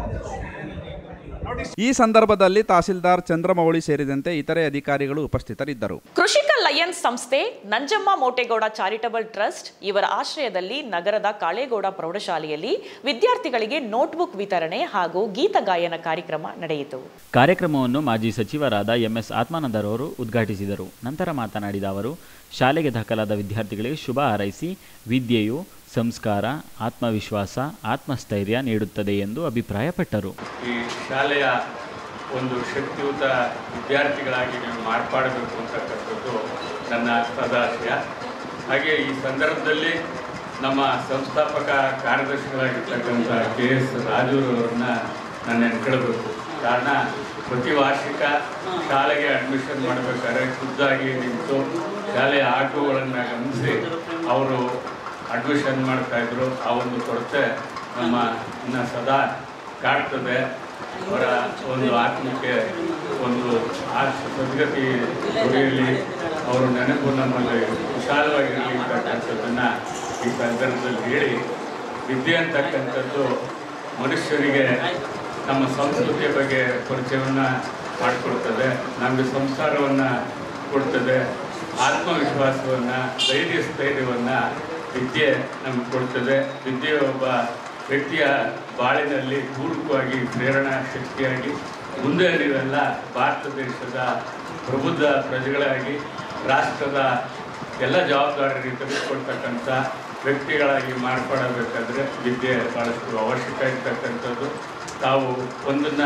ನೋಟಿಸ್ ಈ ಸಂದರ್ಭದಲ್ಲಿ ತಹಸೀಲ್ದಾರ್ ಚಂದ್ರಮೌಳಿ ಸೇರಿದಂತೆ ಇತರೆ ಅಧಿಕಾರಿಗಳು ಉಪಸ್ಥಿತರಿದ್ದರು ಕೃಷಿಕ ಲಯನ್ಸ್ ಸಂಸ್ಥೆ ನಂಜಮ್ಮ ಮೋಟೇಗೌಡ ಚಾರಿಟಬಲ್ ಟ್ರಸ್ಟ್ ಇವರ ಆಶ್ರಯದಲ್ಲಿ ನಗರದ ಕಾಳೇಗೌಡ ಪ್ರೌಢಶಾಲೆಯಲ್ಲಿ ವಿದ್ಯಾರ್ಥಿಗಳಿಗೆ ನೋಟ್ಬುಕ್ ವಿತರಣೆ ಹಾಗೂ ಗೀತ ಗಾಯನ ಕಾರ್ಯಕ್ರಮ ನಡೆಯಿತು ಕಾರ್ಯಕ್ರಮವನ್ನು ಮಾಜಿ ಸಚಿವರಾದ ಎಂಎಸ್ ಆತ್ಮಾನಂದರವರು ಉದ್ಘಾಟಿಸಿದರು ನಂತರ ಮಾತನಾಡಿದ ಅವರು ಶಾಲೆಗೆ ದಾಖಲಾದ ವಿದ್ಯಾರ್ಥಿಗಳಿಗೆ ಶುಭ ಹಾರೈಸಿ ವಿದ್ಯೆಯು ಸಂಸ್ಕಾರ ಆತ್ಮವಿಶ್ವಾಸ ಆತ್ಮಸ್ಥೈರ್ಯ ನೀಡುತ್ತದೆ ಎಂದು ಅಭಿಪ್ರಾಯಪಟ್ಟರು ಈ ಶಾಲೆಯ ಒಂದು ಶಕ್ತಿಯುತ ವಿದ್ಯಾರ್ಥಿಗಳಾಗಿ ನೀವು ಮಾರ್ಪಾಡಬೇಕು ಅಂತಕ್ಕಂಥದ್ದು ನನ್ನ ಸದಾಶಯ ಹಾಗೆ ಈ ಸಂದರ್ಭದಲ್ಲಿ ನಮ್ಮ ಸಂಸ್ಥಾಪಕ ಕಾರ್ಯದರ್ಶಿಗಳಾಗಿರ್ತಕ್ಕಂಥ ಕೆ ಎಸ್ ರಾಜೂರವ್ರನ್ನ ನಾನು ನೆನ್ಕೊಳ್ಬೇಕು ಕಾರಣ ಪ್ರತಿ ವಾರ್ಷಿಕ ಶಾಲೆಗೆ ಅಡ್ಮಿಷನ್ ಮಾಡಬೇಕಾದ್ರೆ ಖುದ್ದಾಗಿ ನಿಂತು ಶಾಲೆಯ ಆಟೋಗಳನ್ನು ಗಮನಿಸಿ ಅವರು ಅಡ್ಮಿಷನ್ ಮಾಡ್ತಾಯಿದ್ರು ಆ ಒಂದು ಕೊರತೆ ನಮ್ಮ ಇನ್ನು ಸದಾ ಕಾಡ್ತದೆ ಅವರ ಒಂದು ಆತ್ಮಕ್ಕೆ ಒಂದು ಆ ಸದ್ಗತಿ ಗುರಿಯಲ್ಲಿ ಅವರ ನೆನಪು ನಮ್ಮಲ್ಲಿ ವಿಶಾಲವಾಗಿರಲಿ ಅಂತಕ್ಕಂಥದ್ದನ್ನು ಈ ಸಂದರ್ಭದಲ್ಲಿ ಹೇಳಿ ವಿದ್ಯೆ ಅಂತಕ್ಕಂಥದ್ದು ಮನುಷ್ಯರಿಗೆ ನಮ್ಮ ಸಂಸ್ಕೃತಿಯ ಬಗ್ಗೆ ಪರಿಚಯವನ್ನು ಮಾಡಿಕೊಡ್ತದೆ ನಮಗೆ ಸಂಸಾರವನ್ನು ಕೊಡ್ತದೆ ಆತ್ಮವಿಶ್ವಾಸವನ್ನು ಧೈರ್ಯ ಸ್ಥೈರ್ಯವನ್ನು ವಿದ್ಯೆ ನಮಗೆ ಕೊಡ್ತದೆ ವಿದ್ಯೆ ಒಬ್ಬ ವ್ಯಕ್ತಿಯ ಬಾಳಿನಲ್ಲಿ ಪೂರಕವಾಗಿ ಪ್ರೇರಣಾ ಶಕ್ತಿಯಾಗಿ ಮುಂದೆ ನೀವೆಲ್ಲ ಭಾರತ ದೇಶದ ಪ್ರಬುದ್ಧ ಪ್ರಜೆಗಳಾಗಿ ರಾಷ್ಟ್ರದ ಎಲ್ಲ ಜವಾಬ್ದಾರಿ ತೆಗೆದುಕೊಳ್ತಕ್ಕಂಥ ವ್ಯಕ್ತಿಗಳಾಗಿ ಮಾರ್ಪಡಬೇಕಾದ್ರೆ ವಿದ್ಯೆ ಭಾಳಷ್ಟು ಅವಶ್ಯಕ ಇರ್ತಕ್ಕಂಥದ್ದು ತಾವು ಒಂದನ್ನು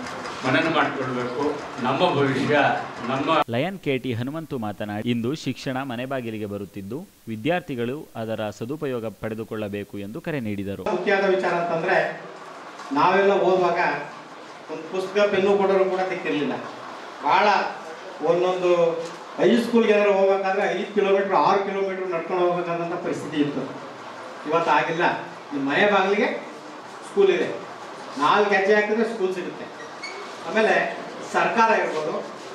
ಮನನ ಮಾಡಿಕೊಳ್ಬೇಕು ನಮ್ಮ ಭವಿಷ್ಯ ನಮ್ಮ ಲಯನ್ ಕೆಟಿ ಹನುಮಂತು ಮಾತನಾಡಿ ಇಂದು ಶಿಕ್ಷಣ ಮನೆ ಬಾಗಿಲಿಗೆ ಬರುತ್ತಿದ್ದು ವಿದ್ಯಾರ್ಥಿಗಳು ಅದರ ಸದುಪಯೋಗ ಪಡೆದುಕೊಳ್ಳಬೇಕು ಎಂದು ಕರೆ ನೀಡಿದರು ಮುಖ್ಯವಾದ ವಿಚಾರ ಅಂತಂದ್ರೆ ನಾವೆಲ್ಲ ಓದುವಾಗ ಒಂದು ಪುಸ್ತಕ ಪೆನ್ನು ಕೊಡೋರು ಕೂಡ ಸಿಕ್ಕಿರಲಿಲ್ಲ ಭಾಳ ಒಂದೊಂದು ಹೈಸ್ಕೂಲ್ಗೆ ಏನಾದ್ರು ಹೋಗ್ಬೇಕಾದ್ರೆ ಐದು ಕಿಲೋಮೀಟ್ರ್ ಆರು ಕಿಲೋಮೀಟ್ರ್ ನಡ್ಕೊಂಡು ಹೋಗ್ಬೇಕಂತ ಪರಿಸ್ಥಿತಿ ಇತ್ತು ಇವತ್ತು ಆಗಿಲ್ಲ ನಿಮ್ಮ ಮನೆ ಬಾಗಿಲಿಗೆ ಸ್ಕೂಲ್ ಇದೆ ನಾಲ್ಕು ಹೆಜ್ಜೆ ಹಾಕಿದ್ರೆ ಸ್ಕೂಲ್ ಸಿಗುತ್ತೆ ಆಮೇಲೆ ಸರ್ಕಾರ ಇರ್ಬೋದು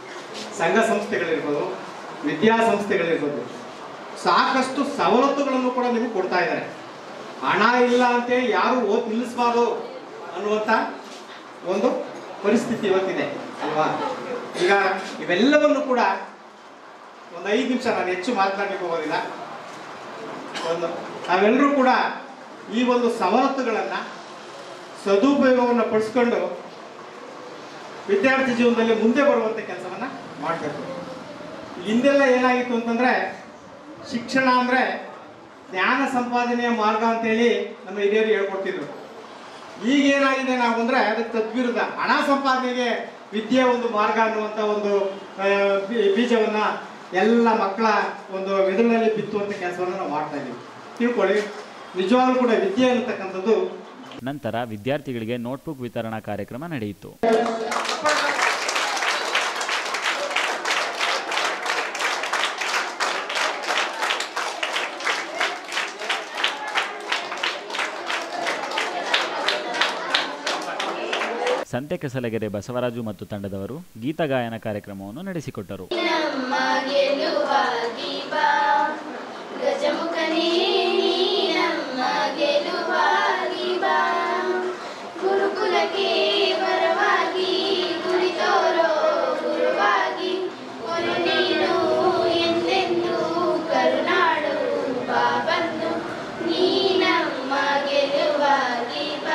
ಸಂಘ ಸಂಸ್ಥೆಗಳಿರ್ಬೋದು ವಿದ್ಯಾಸಂಸ್ಥೆಗಳಿರ್ಬೋದು ಸಾಕಷ್ಟು ಸವಲತ್ತುಗಳನ್ನು ಕೂಡ ನಿಮಗೆ ಕೊಡ್ತಾ ಇದ್ದಾರೆ ಹಣ ಇಲ್ಲ ಅಂತೇಳಿ ಯಾರು ಓದ್ ನಿಲ್ಲಿಸಬಾರ್ದು ಅನ್ನುವಂಥ ಒಂದು ಪರಿಸ್ಥಿತಿ ಇವತ್ತಿದೆ ಅಲ್ವಾ ಈಗ ಇವೆಲ್ಲವನ್ನು ಕೂಡ ಒಂದು ಐದು ನಿಮಿಷ ನಾನು ಹೆಚ್ಚು ಮಾತನಾಡಲಿಕ್ಕೆ ಹೋಗೋದಿಲ್ಲ ಒಂದು ನಾವೆಲ್ಲರೂ ಕೂಡ ಈ ಒಂದು ಸವಲತ್ತುಗಳನ್ನು ಸದುಪಯೋಗವನ್ನು ಪಡಿಸ್ಕೊಂಡು ವಿದ್ಯಾರ್ಥಿ ಜೀವನದಲ್ಲಿ ಮುಂದೆ ಬರುವಂಥ ಕೆಲಸವನ್ನು ಮಾಡಬೇಕು ಹಿಂದೆಲ್ಲ ಏನಾಗಿತ್ತು ಅಂತಂದರೆ ಶಿಕ್ಷಣ ಅಂದರೆ ಜ್ಞಾನ ಸಂಪಾದನೆಯ ಮಾರ್ಗ ಅಂತೇಳಿ ನಮ್ಮ ಹಿರಿಯರು ಹೇಳ್ಕೊಡ್ತಿದ್ರು ಈಗ ಏನಾಗಿದೆ ನಾವು ಅಂದರೆ ಅದಕ್ಕೆ ತದ್ವಿರುದ್ಧ ಹಣ ಸಂಪಾದನೆಗೆ ವಿದ್ಯೆ ಒಂದು ಮಾರ್ಗ ಅನ್ನುವಂಥ ಒಂದು ಆ, ಬೀ- ಬೀಜವನ್ನ ಎಲ್ಲ ಮಕ್ಕಳ ಒಂದು ಮೆದುಳಿನಲ್ಲಿ ಬಿತ್ತುವಂಥ ಕೆಲಸವನ್ನು ನಾವು ಮಾಡ್ತಾ ಇದ್ದೀವಿ ತಿಳ್ಕೊಳ್ಳಿ ನಿಜವಾಗ್ಲೂ ಕೂಡ ವಿದ್ಯೆ ಅನ್ನತಕ್ಕಂಥದ್ದು ನಂತರ ವಿದ್ಯಾರ್ಥಿಗಳಿಗೆ ನೋಟ್ಬುಕ್ ವಿತರಣಾ ಕಾರ್ಯಕ್ರಮ ನಡೆಯಿತು ಸಂತೆ ಕೆಸಲಗೆರೆ ಬಸವರಾಜು ಮತ್ತು ತಂಡದವರು ಗೀತಗಾಯನ ಕಾರ್ಯಕ್ರಮವನ್ನು ನಡೆಸಿಕೊಟ್ಟರು ನಮ್ಮ ಗೆಲುವಾಗಿ ಬಾ ಗಜಮುಖನೇ ನೀ ನಮ್ಮ ಗೆಲುವಾಗಿ ಬಾ ಗುರುಕುಲಕ್ಕೆ ವರವಾಗಿ ಗುರಿ ತೋರೋ ಗುರುವಾಗಿ ಒಂದು ನೀನು ಎಂದೆಂದು ಕರುನಾಡು ಬಾ ಬಂದು ನೀ ನಮ್ಮ ಗೆಲುವಾಗಿ ಬಾ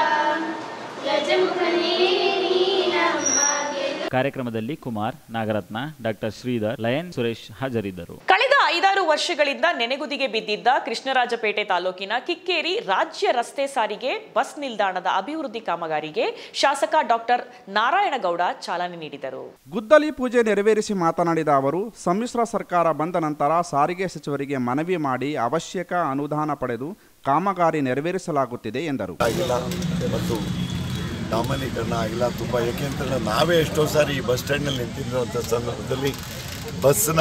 ಗಜಮುಖನೇ ನೀ ನಮ್ಮ ಗೆಲುವಾಗಿ ಕಾರ್ಯಕ್ರಮದಲ್ಲಿ ಕುಮಾರ್ ನಾಗರತ್ನ ಡಾಕ್ಟರ್ ಶ್ರೀಧರ್ ಲಯನ್ ಸುರೇಶ್ ಹಾಜರಿದ್ದರು ಕಳೆದ ಐದಾರು ವರ್ಷಗಳಿಂದ ನೆನೆಗುದಿಗೆ ಬಿದ್ದಿದ್ದ ಕೃಷ್ಣರಾಜಪೇಟೆ ತಾಲೂಕಿನ ಕಿಕ್ಕೇರಿ ರಾಜ್ಯ ರಸ್ತೆ ಸಾರಿಗೆ ಬಸ್ ನಿಲ್ದಾಣದ ಅಭಿವೃದ್ಧಿ ಕಾಮಗಾರಿಗೆ ಶಾಸಕ ಡಾಕ್ಟರ್ ನಾರಾಯಣಗೌಡ ಚಾಲನೆ ನೀಡಿದರು ಗುದ್ದಲಿ ಪೂಜೆ ನೆರವೇರಿಸಿ ಮಾತನಾಡಿದ ಅವರು ಸಮ್ಮಿಶ್ರ ಸರ್ಕಾರ ಬಂದ ನಂತರ ಸಾರಿಗೆ ಸಚಿವರಿಗೆ ಮನವಿ ಮಾಡಿ ಅವಶ್ಯಕ ಅನುದಾನ ಪಡೆದು ಕಾಮಗಾರಿ ನೆರವೇರಿಸಲಾಗುತ್ತಿದೆ ಎಂದರು ಆಗಿಲ್ಲ ಮತ್ತು ಡಾಮನೀಕರಣ ಆಗಿಲ್ಲ ತುಂಬ ಏಕೆಂತಂದ್ರೆ ನಾವೇ ಎಷ್ಟೋ ಸಾರಿ ಈ ಬಸ್ ಸ್ಟ್ಯಾಂಡ್ನಲ್ಲಿ ನಿಂತಿರುವಂಥ ಸಂದರ್ಭದಲ್ಲಿ ಬಸ್ನ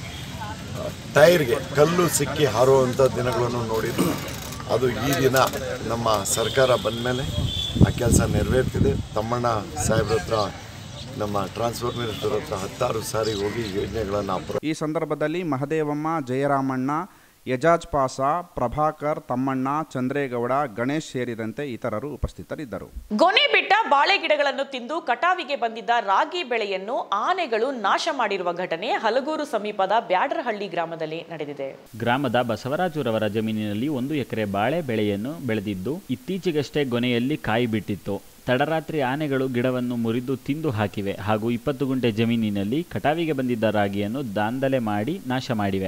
ಟೈರ್ಗೆ ಕಲ್ಲು ಸಿಕ್ಕಿ ಹಾರುವಂಥ ದಿನಗಳನ್ನು ನೋಡಿದ್ದು ಅದು ಈ ದಿನ ನಮ್ಮ ಸರ್ಕಾರ ಬಂದ ಮೇಲೆ ಆ ಕೆಲಸ ನೆರವೇರ್ತಿದೆ ತಮ್ಮಣ್ಣ ಸಾಹೇಬ್ರ ಹತ್ರ ನಮ್ಮ ಟ್ರಾನ್ಸ್ಫರ್ ಮಿನಿಸ್ಟರ್ ಹತ್ರ ಹತ್ತಾರು ಸಾರಿ ಹೋಗಿ ಯೋಜನೆಗಳನ್ನು ಅಪ್ರ ಈ ಸಂದರ್ಭದಲ್ಲಿ ಮಹದೇವಮ್ಮ ಜಯರಾಮಣ್ಣ ಯಜಾಜ್ ಪಾಸ ಪ್ರಭಾಕರ್ ತಮ್ಮಣ್ಣ ಚಂದ್ರೇಗೌಡ ಗಣೇಶ್ ಸೇರಿದಂತೆ ಇತರರು ಉಪಸ್ಥಿತರಿದ್ದರು ಗೊನೆ ಬಿಟ್ಟ ಬಾಳೆ ಗಿಡಗಳನ್ನು ತಿಂದು ಕಟಾವಿಗೆ ಬಂದಿದ್ದ ರಾಗಿ ಬೆಳೆಯನ್ನು ಆನೆಗಳು ನಾಶ ಮಾಡಿರುವ ಘಟನೆ ಹಲಗೂರು ಸಮೀಪದ ಬ್ಯಾಡರಹಳ್ಳಿ ಗ್ರಾಮದಲ್ಲಿ ನಡೆದಿದೆ ಗ್ರಾಮದ ಬಸವರಾಜುರವರ ಜಮೀನಿನಲ್ಲಿ ಒಂದು ಎಕರೆ ಬಾಳೆ ಬೆಳೆಯನ್ನು ಬೆಳೆದಿದ್ದು ಇತ್ತೀಚೆಗಷ್ಟೇ ಗೊನೆಯಲ್ಲಿ ಕಾಯಿ ಬಿಟ್ಟಿತ್ತು ತಡರಾತ್ರಿ ಆನೆಗಳು ಗಿಡವನ್ನು ಮುರಿದು ತಿಂದು ಹಾಕಿವೆ ಹಾಗೂ ಇಪ್ಪತ್ತು ಗುಂಟೆ ಜಮೀನಿನಲ್ಲಿ ಕಟಾವಿಗೆ ಬಂದಿದ್ದ ರಾಗಿಯನ್ನು ದಾಂಧಲೆ ಮಾಡಿ ನಾಶ ಮಾಡಿವೆ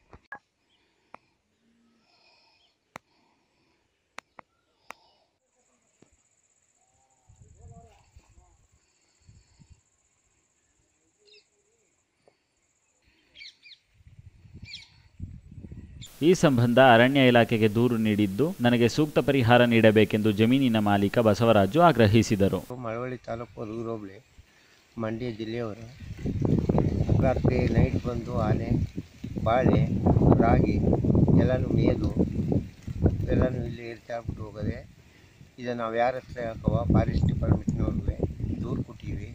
ಈ ಸಂಬಂಧ ಅರಣ್ಯ ಇಲಾಖೆಗೆ ದೂರು ನೀಡಿದ್ದು ನನಗೆ ಸೂಕ್ತ ಪರಿಹಾರ ನೀಡಬೇಕೆಂದು ಜಮೀನಿನ ಮಾಲೀಕ ಬಸವರಾಜು ಆಗ್ರಹಿಸಿದರು ಮಳವಳ್ಳಿ ತಾಲೂಕು ಹೊಲಗೂರು ಹೋಬಳಿ ಮಂಡ್ಯ ಜಿಲ್ಲೆಯವರು ರಾತ್ರಿ ನೈಟ್ ಬಂದು ಆನೆ ಬಾಳೆ ರಾಗಿ ಎಲ್ಲನೂ ಮೇದು ಎಲ್ಲನೂ ಇಲ್ಲಿ ಏರ್ತಿ ಆಗ್ಬಿಟ್ಟು ಹೋಗದೆ ಇದು ನಾವು ಯಾರ ಹತ್ರ ಹಾಕವ ಫಾರೆಸ್ಟ್ ಡಿಪಾರ್ಟ್ಮೆಂಟ್ನವ್ರಿಗೆ ದೂರು ಕೊಟ್ಟಿವಿ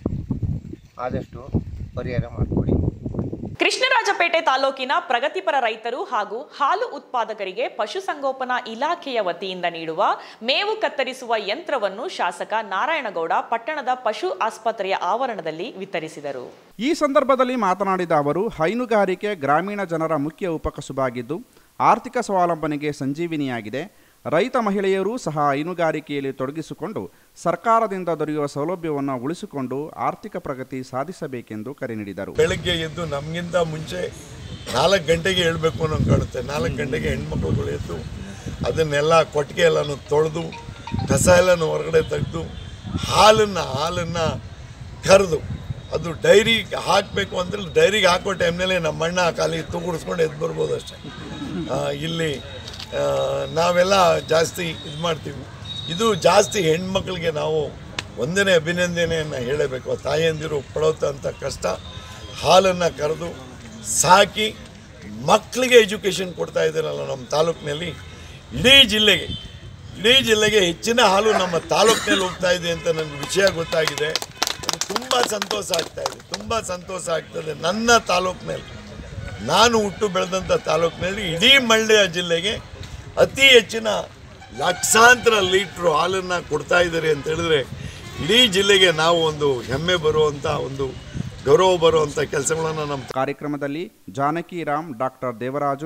ಆದಷ್ಟು ಪರಿಹಾರ ಮಾಡಿಕೊಡಿ ಕೃಷ್ಣರಾಜಪೇಟೆ ತಾಲೂಕಿನ ಪ್ರಗತಿಪರ ರೈತರು ಹಾಗೂ ಹಾಲು ಉತ್ಪಾದಕರಿಗೆ ಪಶುಸಂಗೋಪನಾ ಇಲಾಖೆಯ ವತಿಯಿಂದ ನೀಡುವ ಮೇವು ಕತ್ತರಿಸುವ ಯಂತ್ರವನ್ನು ಶಾಸಕ ನಾರಾಯಣಗೌಡ ಪಟ್ಟಣದ ಪಶು ಆಸ್ಪತ್ರೆಯ ಆವರಣದಲ್ಲಿ ವಿತರಿಸಿದರು ಈ ಸಂದರ್ಭದಲ್ಲಿ ಮಾತನಾಡಿದ ಅವರು ಹೈನುಗಾರಿಕೆ ಗ್ರಾಮೀಣ ಜನರ ಮುಖ್ಯ ಉಪಕಸುಬಾಗಿದ್ದು ಆರ್ಥಿಕ ಸ್ವಾವಲಂಬನೆಗೆ ಸಂಜೀವಿನಿಯಾಗಿದೆ ರೈತ ಮಹಿಳೆಯರೂ ಸಹ ಹೈನುಗಾರಿಕೆಯಲ್ಲಿ ತೊಡಗಿಸಿಕೊಂಡು ಸರ್ಕಾರದಿಂದ ದೊರೆಯುವ ಸೌಲಭ್ಯವನ್ನು ಉಳಿಸಿಕೊಂಡು ಆರ್ಥಿಕ ಪ್ರಗತಿ ಸಾಧಿಸಬೇಕೆಂದು ಕರೆ ನೀಡಿದರು ಬೆಳಗ್ಗೆ ಎದ್ದು ನಮಗಿಂತ ಮುಂಚೆ ನಾಲ್ಕು ಗಂಟೆಗೆ ಹೇಳ್ಬೇಕು ಅನ್ನೋ ಕಾಣುತ್ತೆ ನಾಲ್ಕು ಗಂಟೆಗೆ ಹೆಣ್ಮಕ್ಳುಗಳು ಎದ್ದು ಅದನ್ನೆಲ್ಲ ಕೊಟ್ಟಿಗೆ ಎಲ್ಲನೂ ತೊಳೆದು ಕಸ ಎಲ್ಲನೂ ಹೊರಗಡೆ ತೆಗೆದು ಹಾಲನ್ನು ಹಾಲನ್ನು ಕರೆದು ಅದು ಡೈರಿಗೆ ಹಾಕಬೇಕು ಅಂದ್ರೆ ಡೈರಿಗೆ ಹಾಕೋ ಟೈಮ್ನಲ್ಲೇ ನಮ್ಮ ಅಣ್ಣ ಖಾಲಿ ತೂಗುಡಿಸ್ಕೊಂಡು ಎದ್ದು ಬರ್ಬೋದು ಅಷ್ಟೇ ಆ, ಇಲ್ಲಿ ಆ, ನಾವೆಲ್ಲ ಜಾಸ್ತಿ ಇದು ಮಾಡ್ತೀವಿ ಇದು ಜಾಸ್ತಿ ಹೆಣ್ಮಕ್ಳಿಗೆ ನಾವು ಒಂದನೇ ಅಭಿನಂದನೆಯನ್ನು ಹೇಳಬೇಕು ತಾಯಂದಿರು ಪಡೋತಂಥ ಕಷ್ಟ ಹಾಲನ್ನು ಕರೆದು ಸಾಕಿ ಮಕ್ಕಳಿಗೆ ಎಜುಕೇಷನ್ ಕೊಡ್ತಾ ಇದ್ದಾರಲ್ಲ ನಮ್ಮ ತಾಲೂಕಿನಲ್ಲಿ ಇಡೀ ಜಿಲ್ಲೆಗೆ ಇಡೀ ಜಿಲ್ಲೆಗೆ ಹೆಚ್ಚಿನ ಹಾಲು ನಮ್ಮ ತಾಲೂಕಿನಲ್ಲಿ ಹೋಗ್ತಾ ಇದೆ ಅಂತ ನನಗೆ ವಿಷಯ ಗೊತ್ತಾಗಿದೆ ಅದು ತುಂಬ ಸಂತೋಷ ಆಗ್ತಾ ಇದೆ ತುಂಬ ಸಂತೋಷ ಆಗ್ತದೆ ನನ್ನ ತಾಲೂಕಿನಲ್ಲಿ ನಾನು ಹುಟ್ಟು ಬೆಳೆದಂಥ ತಾಲೂಕಿನಲ್ಲಿ ಇಡೀ ಮಂಡ್ಯ ಜಿಲ್ಲೆಗೆ ಅತಿ ಹೆಚ್ಚಿನ ಲಕ್ಷಾಂತರ ಲೀಟ್ರು ಹಾಲನ್ನು ಕೊಡ್ತಾ ಇದ್ದಾರೆ ಅಂತ ಹೇಳಿದ್ರೆ ಇಡೀ ಜಿಲ್ಲೆಗೆ ನಾವು ಒಂದು ಹೆಮ್ಮೆ ಬರುವಂಥ ಒಂದು ಗೌರವ ಬರುವಂಥ ಕೆಲಸಗಳನ್ನು ನಮ್ಮ ಕಾರ್ಯಕ್ರಮದಲ್ಲಿ ಜಾನಕಿ ರಾಮ್ ಡಾಕ್ಟರ್ ದೇವರಾಜು